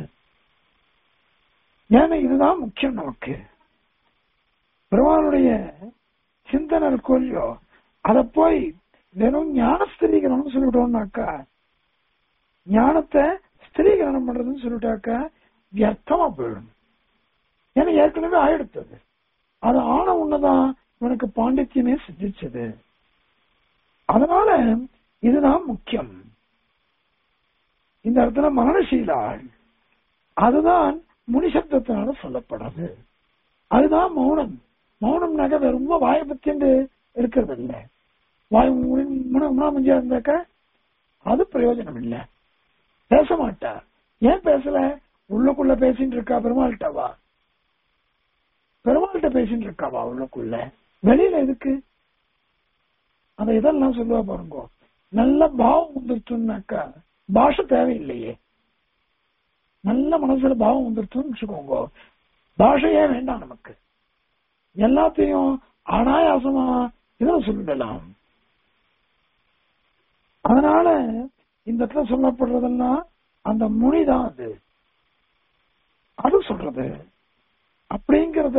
ஏன்னா இதுதான் முக்கியம் நமக்கு பெருமானுடைய சிந்தனை இருக்கோ இல்லையோ அதை போய் வெறும் ஞான ஸ்திரீகரணம் சொல்லிவிட்டோம்னாக்கா ஞானத்தை ஸ்திரீகரணம் பண்றதுன்னு சொல்லிட்டாக்கா வியர்த்தமா போயிடும் ஏன்னா ஏற்கனவே ஆயிடுத்தது அது ஆன உன்னதான் இவனுக்கு பாண்டித்யமே சித்திச்சது அதனால இதுதான் முக்கியம் இந்த இடத்துல மரணசீலாள் அதுதான் முனி சப்தத்தினால சொல்லப்படுறது அதுதான் மௌனம் மௌனம்னாக்க ரொம்ப வாயை பத்திண்டு இருக்கிறது இல்ல வாய் முனாமஞ்சியா இருந்தாக்க அது பிரயோஜனம் இல்ல பேச மாட்டா ஏன் பேசல உள்ளுக்குள்ள பேசிட்டு இருக்கா பெருமாள்கிட்டவா பெருமாள்கிட்ட பேசிட்டு இருக்காவா உள்ளுக்குள்ள வெளியில எதுக்கு அந்த இதெல்லாம் சொல்லுவா பாருங்க நல்ல பாவம் வந்துருச்சுன்னாக்கா பாஷை தேவையில்லையே நல்ல மனசுல பாவம் வந்துருச்சுன்னு வச்சுக்கோங்க பாஷையே வேண்டாம் நமக்கு எல்லாத்தையும் அனாயாசமா இதில் சொல்லிடலாம் அதனால இந்த இடத்துல சொல்லப்படுறதெல்லாம் அந்த முனிதான் அது அது சொல்றது அப்படிங்கறத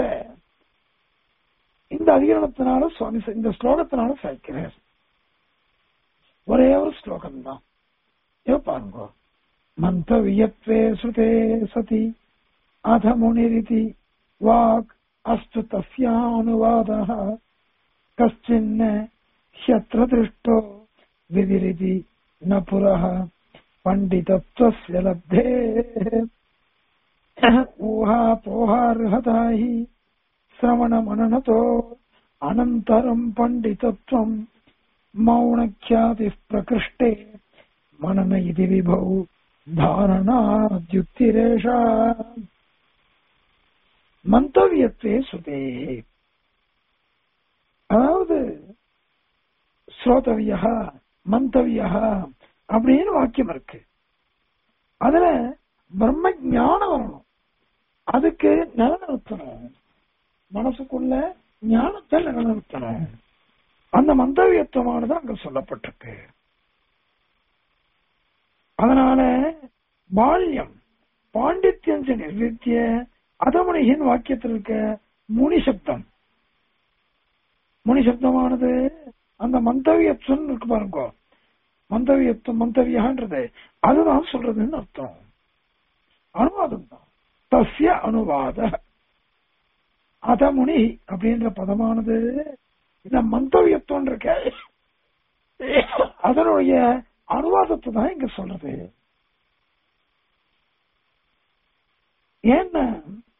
இந்த அதிகரணத்தினால சுவாமி இந்த ஸ்லோகத்தினால சாய்க்கிறார் ஒரே ஒரு ஸ்லோகம் தான் ஏ பாருங்க மந்தவியத்வே சுதே சதி அத முனிரிதி வாக் அஸ்து தஸ்யானுவாதः கश्चिन्न ह्यत्र दृष्टो विविरिति न पुरः पण्डितत्वस्य लब्धे ऊहापोहार्हता हि श्रवणमननतो अनन्तरम् पण्डितत्वम् मौनख्यातिः प्रकृष्टे मनन इति विभौ धारणाद्युक्तिरेषा மந்தவியத்தே சுதே அதாவது ஸ்ரோதவியா மந்தவியா அப்படின்னு வாக்கியம் இருக்கு அதுல பிரம்ம ஞானம் வரணும் அதுக்கு நிலநிறுத்தணும் மனசுக்குள்ள ஞானத்தை நிலநிறுத்தணும் அந்த மந்தவியத்துவமானது அங்க சொல்லப்பட்டிருக்கு அதனால பால்யம் பாண்டித்யம் நிர்வித்திய அதமுனியின் வாக்கியத்தில் இருக்க முனி சப்தம் முனி சப்தமானது அந்த மந்தவிய சொல் இருக்கு பாருங்க மந்தவியத்துவம் மந்தவியான்றது அதுதான் சொல்றதுன்னு அர்த்தம் அனுவாதம் தான் தஸ்ய அனுவாத அதமுனி அப்படின்ற பதமானது இந்த மந்தவியத்துவம் இருக்க அதனுடைய அனுவாதத்தை தான் இங்க சொல்றது ஏன்னா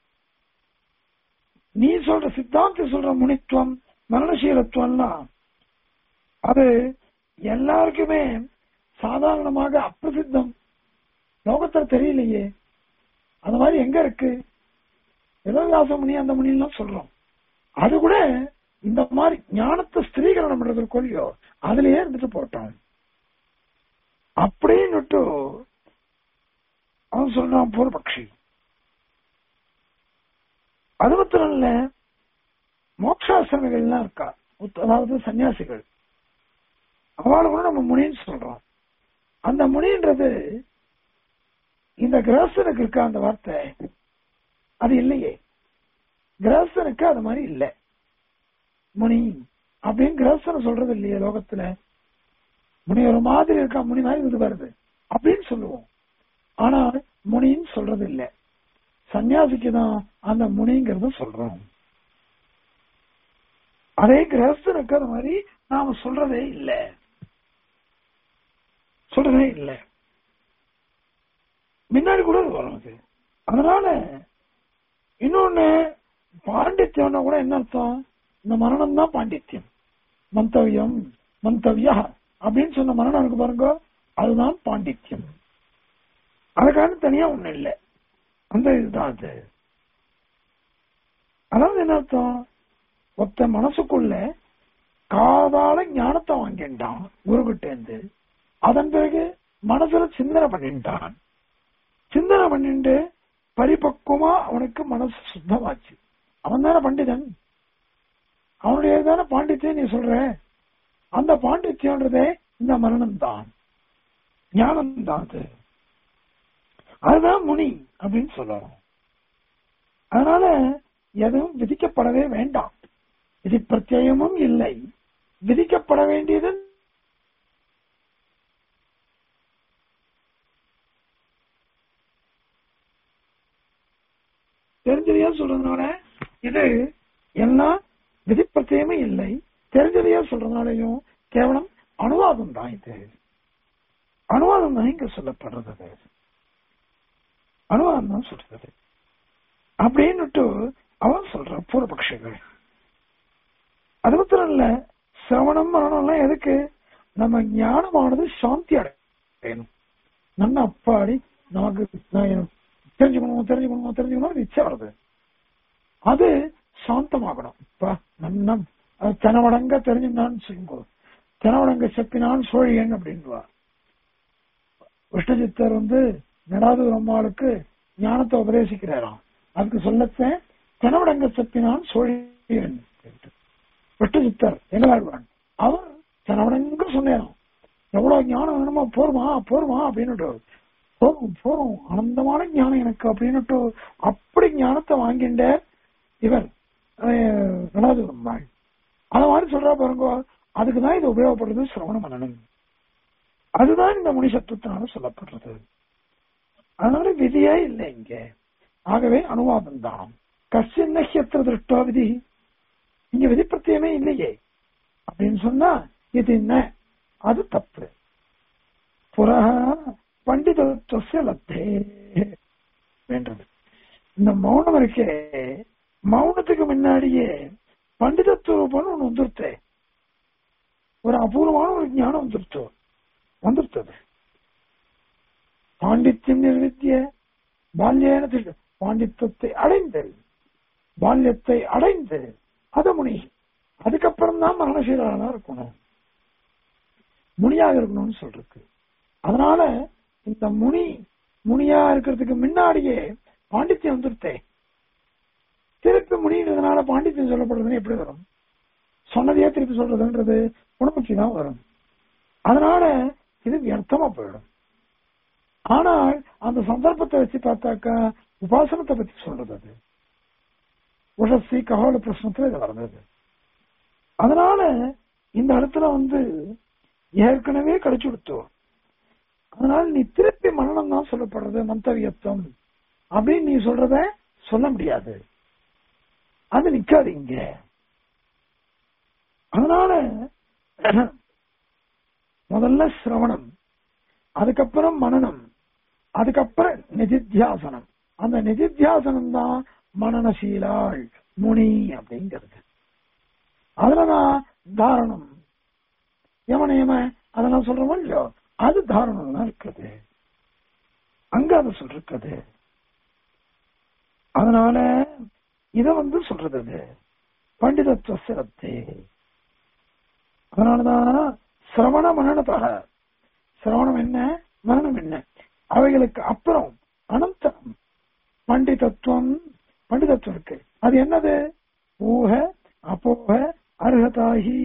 நீ சொல்ற சித்தாந்தி சொல்ற முனித்துவம் மரணசீலத்துவம்லாம் அது எல்லாருக்குமே சாதாரணமாக அப்பிரசித்தம் லோகத்துல தெரியலையே அந்த மாதிரி எங்க இருக்கு ஏதோ முனி அந்த முனியெல்லாம் சொல்றோம் அது கூட இந்த மாதிரி ஞானத்தை ஸ்திரீகரணம் பண்றது கொள்ளியோ அதுலயே இருந்துட்டு போட்டோம் அப்படின்னுட்டு அவன் சொல்றான் பூர்வபக்ஷி அது மாத்திரம் இல்ல மோட்சாசிரமிகள்லாம் இருக்கா உத்த- அதாவது சன்னியாசிகள் அவளை கூட நம்ம முனின்னு சொல்றோம் அந்த முனின்றது இந்த கிரகஸ்தனுக்கு இருக்கா அந்த வார்த்தை அது இல்லையே கிரகஸ்தனுக்கு அது மாதிரி இல்ல முனி அப்படின்னு கிரகஸ்தனை சொல்றது இல்லையே லோகத்துல முனி ஒரு மாதிரி இருக்கா முனி மாதிரி இது வருது அப்படின்னு சொல்லுவோம் ஆனா முனின்னு சொல்றது இல்ல சன்னியாசிக்கு தான் அந்த முனிங்கிறத சொல்றோம் அதே கிரகஸ்தனுக்கு அது மாதிரி நாம சொல்றதே இல்ல சொல்றதே இல்ல முன்னாடி கூட அது வரும் அது அதனால இன்னொன்னு பாண்டித்யம்னா கூட என்ன அர்த்தம் இந்த மரணம் தான் பாண்டித்யம் மந்தவியம் மந்தவியா அப்படின்னு சொன்ன மரணம் இருக்கு பாருங்க அதுதான் பாண்டித்யம் அதுக்காக தனியா ஒண்ணு இல்லை அந்த இதுதான் அது அதாவது என்ன அர்த்தம் ஒத்த மனசுக்குள்ள காதால ஞானத்தை வாங்கிட்டான் குருகிட்ட இருந்து அதன் பிறகு மனசுல சிந்தனை பண்ணிட்டான் சிந்தனை பண்ணிட்டு பரிபக்குவமா அவனுக்கு மனசு சுத்தமாச்சு அவன் தானே பண்டிதன் அவனுடைய தானே பாண்டித்யம் நீ சொல்ற அந்த பாண்டித்யம்ன்றதே இந்த மரணம் தான் ஞானம் தான் அது அதுதான் முனி அப்படின்னு சொல்லணும் அதனால எதுவும் விதிக்கப்படவே வேண்டாம் விதி பிரத்யயமும் இல்லை விதிக்கப்பட வேண்டியது தெரிஞ்சதையா சொல்றதுனால இது எல்லாம் விதி பிரத்யயமே இல்லை தெரிஞ்சதையா சொல்றதுனாலையும் கேவலம் அனுவாதம் தான் இது அனுவாதம் தான் இங்க சொல்லப்படுறது அது. அனுவாதம் தான் சொல்றது அப்படின்னுட்டு அவன் சொல்றான் பூர்வபக்ஷிகள் அது மாத்திரம் இல்ல சிரவணம் மரணம் எல்லாம் எதுக்கு நம்ம ஞானமானது சாந்தி அடையணும் நல்ல அப்பாடி நமக்கு நான் தெரிஞ்சுக்கணும் தெரிஞ்சுக்கணும் தெரிஞ்சுக்கணும் இச்சை வருது அது சாந்தமாகணும் இப்ப நல்லா அது தெனவடங்க தெரிஞ்சுனான்னு சொல்லுங்க தெனவடங்க செப்பினான் சோழியன் அப்படின்வா விஷ்ணுசித்தர் வந்து நடாதூர் அம்மாளுக்கு ஞானத்தை உபதேசிக்கிறாராம் அதுக்கு சொல்லத்த தெனவடங்க செப்பினான் சோழியன் விஷ்ணுசித்தர் எங்களாழ்வான் அவர் தெனவடங்க சொன்னாராம் எவ்வளவு ஞானம் வேணுமோ போருமா போருமா அப்படின்னுட்டு போரும் போரும் ஆனந்தமான ஞானம் எனக்கு அப்படின்னுட்டு அப்படி ஞானத்தை வாங்கின்ற இவர் நடாதூர் அம்மாள் அந்த மாதிரி சொல்றா பாருங்க அதுக்குதான் இது உபயோகப்படுறது சிரவண மனநம் அதுதான் இந்த முனிசத்துவத்தினால சொல்லப்படுறது அதனால விதியே இல்லை இங்க ஆகவே அனுவாதம் தான் கசியத்திர திருஷ்டா விதி இங்க விதி பிரத்தியமே இல்லையே அப்படின்னு சொன்னா இது என்ன அது தப்பு புறா பண்டிதத்துவ லத்தே வேண்டது இந்த மௌனம் இருக்கே மௌனத்துக்கு முன்னாடியே பண்டிதத்துவம் ஒண்ணு வந்துருத்தே ஒரு அபூர்வமான ஒரு ஞானம் வந்துருத்தோ வந்துருத்தது பாண்டித்யம் நிர்வித்திய பால்யன திரு- பாண்டித்யத்தை அடைந்து பால்யத்தை அடைந்து அது முனி அதுக்கப்புறம் தான் மரணசீலானா இருக்கணும் முனியாக இருக்கணும்னு சொல்றது அதனால இந்த முனி முனியா இருக்கிறதுக்கு முன்னாடியே பாண்டித்யம் வந்துருத்தே திருப்பி முனின்றதுனால பாண்டித்யம் சொல்லப்படுறதுன்னு எப்படி வரும் சொன்னதையே திருப்பி சொல்றதுன்றது உணர்ச்சி தான் வரும் அதனால இது வியர்த்தமா போயிடும் ஆனால் அந்த சந்தர்ப்பத்தை வச்சு பார்த்தாக்கா உபாசனத்தை பத்தி சொல்றது அது உஷசி ககோல பிரச்சனத்துல இது வர்றது அதனால இந்த இடத்துல வந்து ஏற்கனவே கிடைச்சு கொடுத்தோம் அதனால நீ திருப்பி மரணம் தான் சொல்லப்படுறது மந்தவியத்துவம் அப்படின்னு நீ சொல்றத சொல்ல முடியாது அது நிக்காது இங்க அதனால முதல்ல சிரவணம் அதுக்கப்புறம் மனநம் அதுக்கப்புறம் நிதித்தியாசனம் அந்த நிதித்தியாசனம் தான் மனநசீலாள் முனி அப்படிங்கிறது அதுலதான் தாரணம் யம நியம அதெல்லாம் சொல்றோமோ இல்லையோ அது தாரணம் தான் இருக்குது அங்க அது சொல்றது அதனால இத வந்து சொல்றது அது பண்டிதத்துவ சிரத்தை அதனாலதான் சிரவண மனநதாக சிரவணம் என்ன மரணம் என்ன அவைகளுக்கு அப்புறம் அனந்தரம் பண்டிதத்துவம் பண்டிதத்துவம் இருக்கு அது என்னது ஊக அப்போக அருகதாகி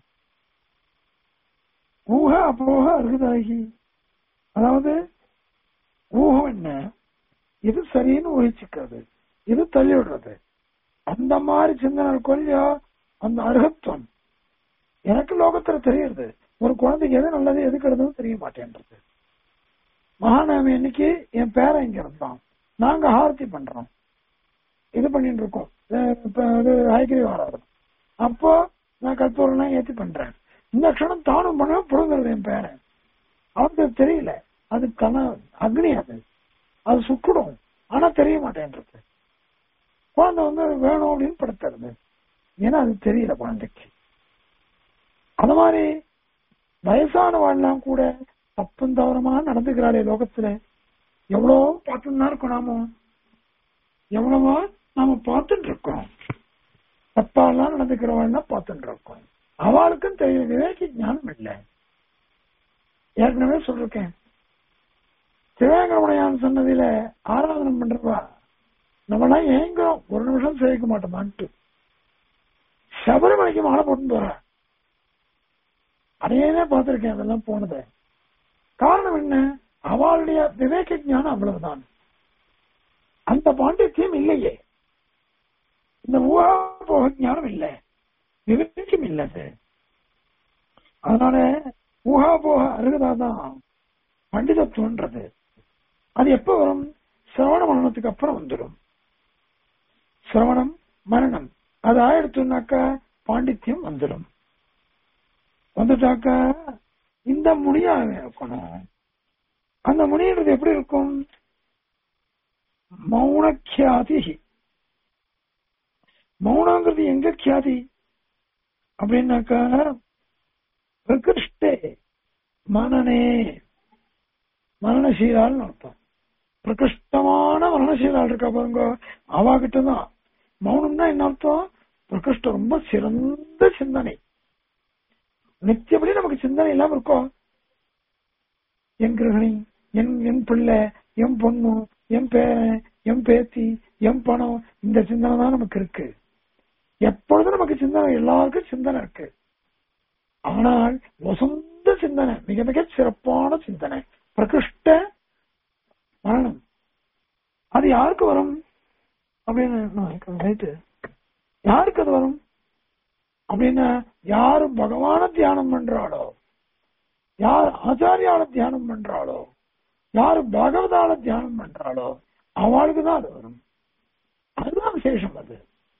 ஊக அப்போக அருகதாகி அதாவது ஊகம் என்ன இது சரின்னு ஊகிச்சுக்கிறது இது தள்ளி விடுறது அந்த மாதிரி சிந்தனை கொல்லியோ அந்த அருகத்துவம் எனக்கு லோகத்துல தெரியுது ஒரு குழந்தைக்கு எது நல்லது எது கெடுதலும் தெரிய மாட்டேன்றது மகாநவமி இன்னைக்கு என் பேரன் இங்க இருந்தான் நாங்க ஆரத்தி பண்றோம் இது பண்ணிட்டு இருக்கோம் அஹ் இப்ப இது ஹைகிரி வாரம் அப்போ நான் கற்பூரெல்லாம் ஏத்தி பண்றேன் இந்த க்ஷணம் தானும் பண்ண புடுங்கிறது என் பேரன் அவனுக்கு அது தெரியல அது கன அக்னி அது அது சுட்டுடும் ஆனா தெரிய மாட்டேன்றது குழந்தை வந்து வேணும் அப்படின்னு படுத்துறது ஏன்னா அது தெரியல குழந்தைக்கு அது மாதிரி வயசானவாள்லாம் கூட தப்பும் தவறமா நடந்துக்கிறாளே லோகத்துல எவ்வளோ பார்த்துன்னு தான் இருக்கோம் நாம எவ்வளவோ நாம பார்த்துட்டு இருக்கோம் தப்பாலாம் நடந்துக்கிறவாள்னா பார்த்துட்டு இருக்கோம் அவளுக்கும் தெரியல விவேகி ஞானம் இல்லை ஏற்கனவே சொல்லிருக்கேன் சிவகங்கரமுடையான் சொன்னதில ஆராதனை பண்றவா நம்மளாம் ஏங்குறோம் ஒரு நிமிஷம் சேவிக்க மாட்டோமான்ட்டு சபரிமலைக்கு மாலை போட்டு போற அதையே பார்த்திருக்கேன் அதெல்லாம் போனது காரணம் என்ன அவளுடைய விவேக ஞானம் அவ்வளவுதான் அந்த பாண்டித்யம் இல்லையே இந்த ஊகா போக ஞானம் இல்லை விவேகம் இல்லது அதனால ஊகா போக அருகதாதான் பண்டிதத்துவன்றது அது எப்ப வரும் சிரவண மரணத்துக்கு அப்புறம் வந்துடும் சிரவணம் மரணம் அது ஆயிடுச்சுனாக்கா பாண்டித்யம் வந்துடும் வந்துட்டாக்கா இந்த முனியாக இருக்கணும் அந்த முனின்றது எப்படி இருக்கும் மௌனக்கியாதி மௌனங்கிறது எங்க கியாதி அப்படின்னாக்கா பிரகிருஷ்டே மனநே மரணசீலால்னு அர்த்தம் பிரகிருஷ்டமான மரணசீலால் இருக்கா பாருங்க அவாகிட்ட தான் மௌனம்னா என்ன அர்த்தம் பிரகிருஷ்டம் ரொம்ப சிறந்த சிந்தனை நித்தியபடி நமக்கு சிந்தனை இல்லாம இருக்கும் என் கிரகணி என் என் பிள்ளை என் பொண்ணு என் பேரன் என் பேத்தி என் பணம் இந்த சிந்தனை தான் நமக்கு இருக்கு எப்பொழுதும் நமக்கு சிந்தனை எல்லாருக்கும் சிந்தனை இருக்கு ஆனால் வசந்த சிந்தனை மிக மிக சிறப்பான சிந்தனை பிரகிருஷ்ட மரணம் அது யாருக்கு வரும் அப்படின்னு ரைட்டு யாருக்கு அது வரும் அப்படின்னா யாரு பகவான தியானம் பண்றாளோ யார் ஆச்சாரியால தியானம் பண்றாளோ யாரு பகவதால தியானம் பண்றாளோ அவளுக்கு தான் அது வரும் அதுதான் விசேஷம் அது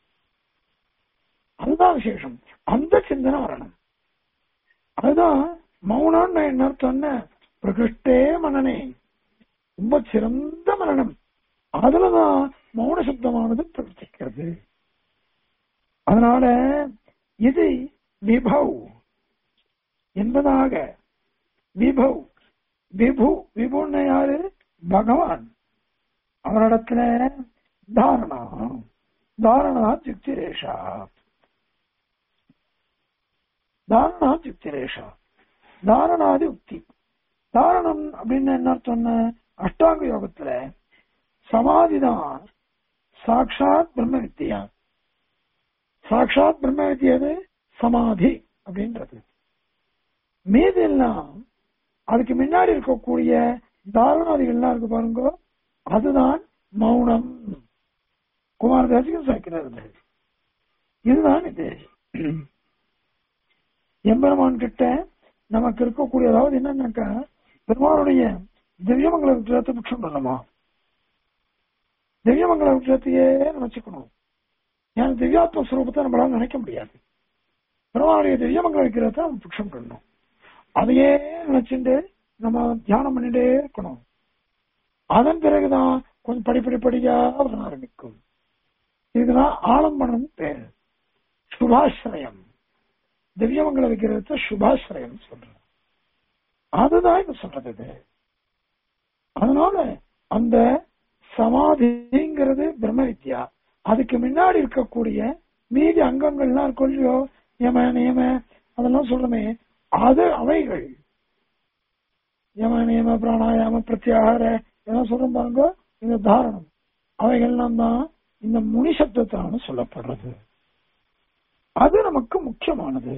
அதுதான் விசேஷம் அந்த சிந்தனை வரணும் அதுதான் மௌனம்னு என்ன அர்த்தம்னா பிரகிருஷ்டே மனநே ரொம்ப சிறந்த மரணம் அதுலதான் மௌன சப்தமானது பிரவர்த்திக்கிறது அதனால இது விபவ் என்பதாக விபவ் விபு விபுன்னு யாரு பகவான் அவரிடத்துல தாரணா தாரணா யுக்திரேஷா தாரணா யுக்திரேஷா தாரணாதி உக்தி தாரணம் அப்படின்னு என்ன அர்த்தம்னா அஷ்டாங்க யோகத்துல சமாதிதான் சாட்சாத் பிரம்ம வித்தியா சாட்சாத் பிரம்ம வித்தியது சமாதி அப்படின்றது மீதி எல்லாம் அதுக்கு முன்னாடி இருக்கக்கூடிய தாரணாதிகள்லாம் இருக்கு பாருங்க அதுதான் மௌனம் குமாரதாசிக்கும் சாய்க்கிறது இதுதான் இது எம்பெருமான் கிட்ட நமக்கு இருக்கக்கூடிய அதாவது என்னன்னாக்கா பெருமாளுடைய திவ்யமங்கல விக்கிரகத்தை புட்சம் பண்ணலாமா திவ்யமங்கல விக்கிரகத்தையே நினைச்சுக்கணும் ஏன்னா திவ்யாத்ம ஸ்வரூபத்தை நம்மளால நினைக்க முடியாது பெருமாளுடைய திவ்யமங்கல விக்கிரகத்தை நம்ம புட்சம் பண்ணணும் அதையே நினைச்சுட்டு நம்ம தியானம் பண்ணிட்டே இருக்கணும் அதன் பிறகுதான் கொஞ்சம் படிப்படி படியா வர ஆரம்பிக்கும் இதுதான் ஆலம்பனம் பேரு சுபாசிரயம் திவ்யமங்கல விக்கிரகத்தை சுபாசிரயம் சொல்றேன் அதுதான் இப்ப சொல்றது இது அதனால அந்த சமாதிங்கிறது பிரம்ம வித்யா அதுக்கு முன்னாடி இருக்கக்கூடிய மீதி அங்கங்கள்லாம் இருக்கும் இல்லையோ யம நியம அதெல்லாம் சொல்றமே அது அவைகள் யம நியம பிராணாயாம பிரத்யாகார இதெல்லாம் சொல்றோம் பாருங்க இந்த தாரணம் அவைகள்லாம் தான் இந்த முனி சப்தத்தான சொல்லப்படுறது அது நமக்கு முக்கியமானது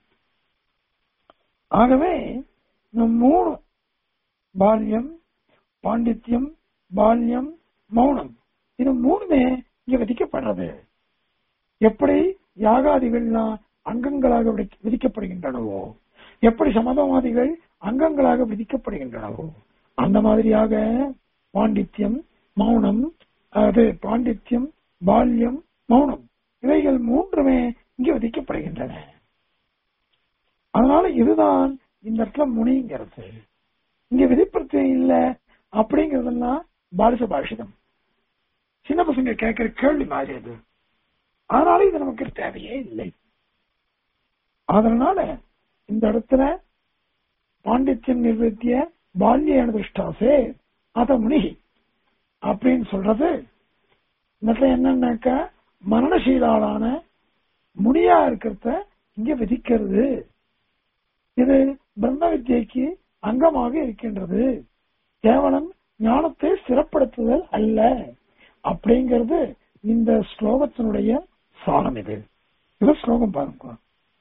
ஆகவே இந்த மூணு பால்யம் பாண்டித்யம் பால்யம் மௌனம் இது மூணுமே இங்க விதிக்கப்படுறது எப்படி யாகாதிகள்லாம் அங்கங்களாக விதி- விதிக்கப்படுகின்றனவோ எப்படி சமதவாதிகள் அங்கங்களாக விதிக்கப்படுகின்றனவோ அந்த மாதிரியாக பாண்டித்யம் மௌனம் அது பாண்டித்யம் பால்யம் மௌனம் இவைகள் மூன்றுமே இங்கே விதிக்கப்படுகின்றன அதனால இதுதான் இந்த இடத்துல முனிங்கிறது இங்க விதிப்பிரத்தியம் இல்ல அப்படிங்கறதெல்லாம் பாலிச பாஷிதம் சின்ன பசங்க கேட்கிற கேள்வி மாதிரி அது அதனால இது நமக்கு தேவையே இல்லை அதனால இந்த இடத்துல பாண்டித்யம் நிர்வத்திய பால்ய திருஷ்டாசே அத முனி அப்படின்னு சொல்றது இந்த இடத்துல என்னன்னாக்கா மரணசீலாளான முனியா இருக்கிறத இங்க விதிக்கிறது இது பிரம்ம வித்யைக்கு அங்கமாக இருக்கின்றது கேவலம் ஞானத்தை ஸ்திரப்படுத்துதல் அல்ல அப்படிங்கிறது இந்த ஸ்லோகத்தினுடைய சாரம் இது இது ஸ்லோகம் பாருங்க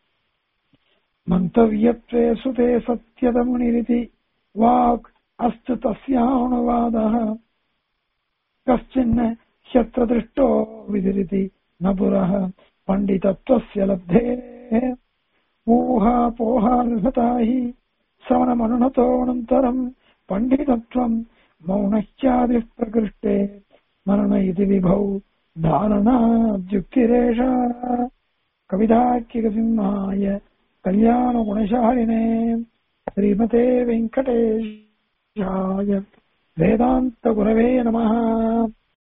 மந்தவியத்வே சுதே சத்யதமுனிரிதி வாக் அஸ்து தஸ்யானுவாதः கश्चिन्न ह्यत्र दृष्टो विधिरिति न पुरः पण्डितत्वस्य लब्धेः ऊहापोहार्हता हि श्रवणमनुनतोऽनन्तरम् पण्डितत्वम् मौनह्यादिः प्रकृष्टे मरण इति विभौ धारणाद्युक्तिरेषा कवितार्किकसिंहाय कल्याणगुणशालिने श्रीमते वेङ्कटेशाय वेदान्तगुरवे नमः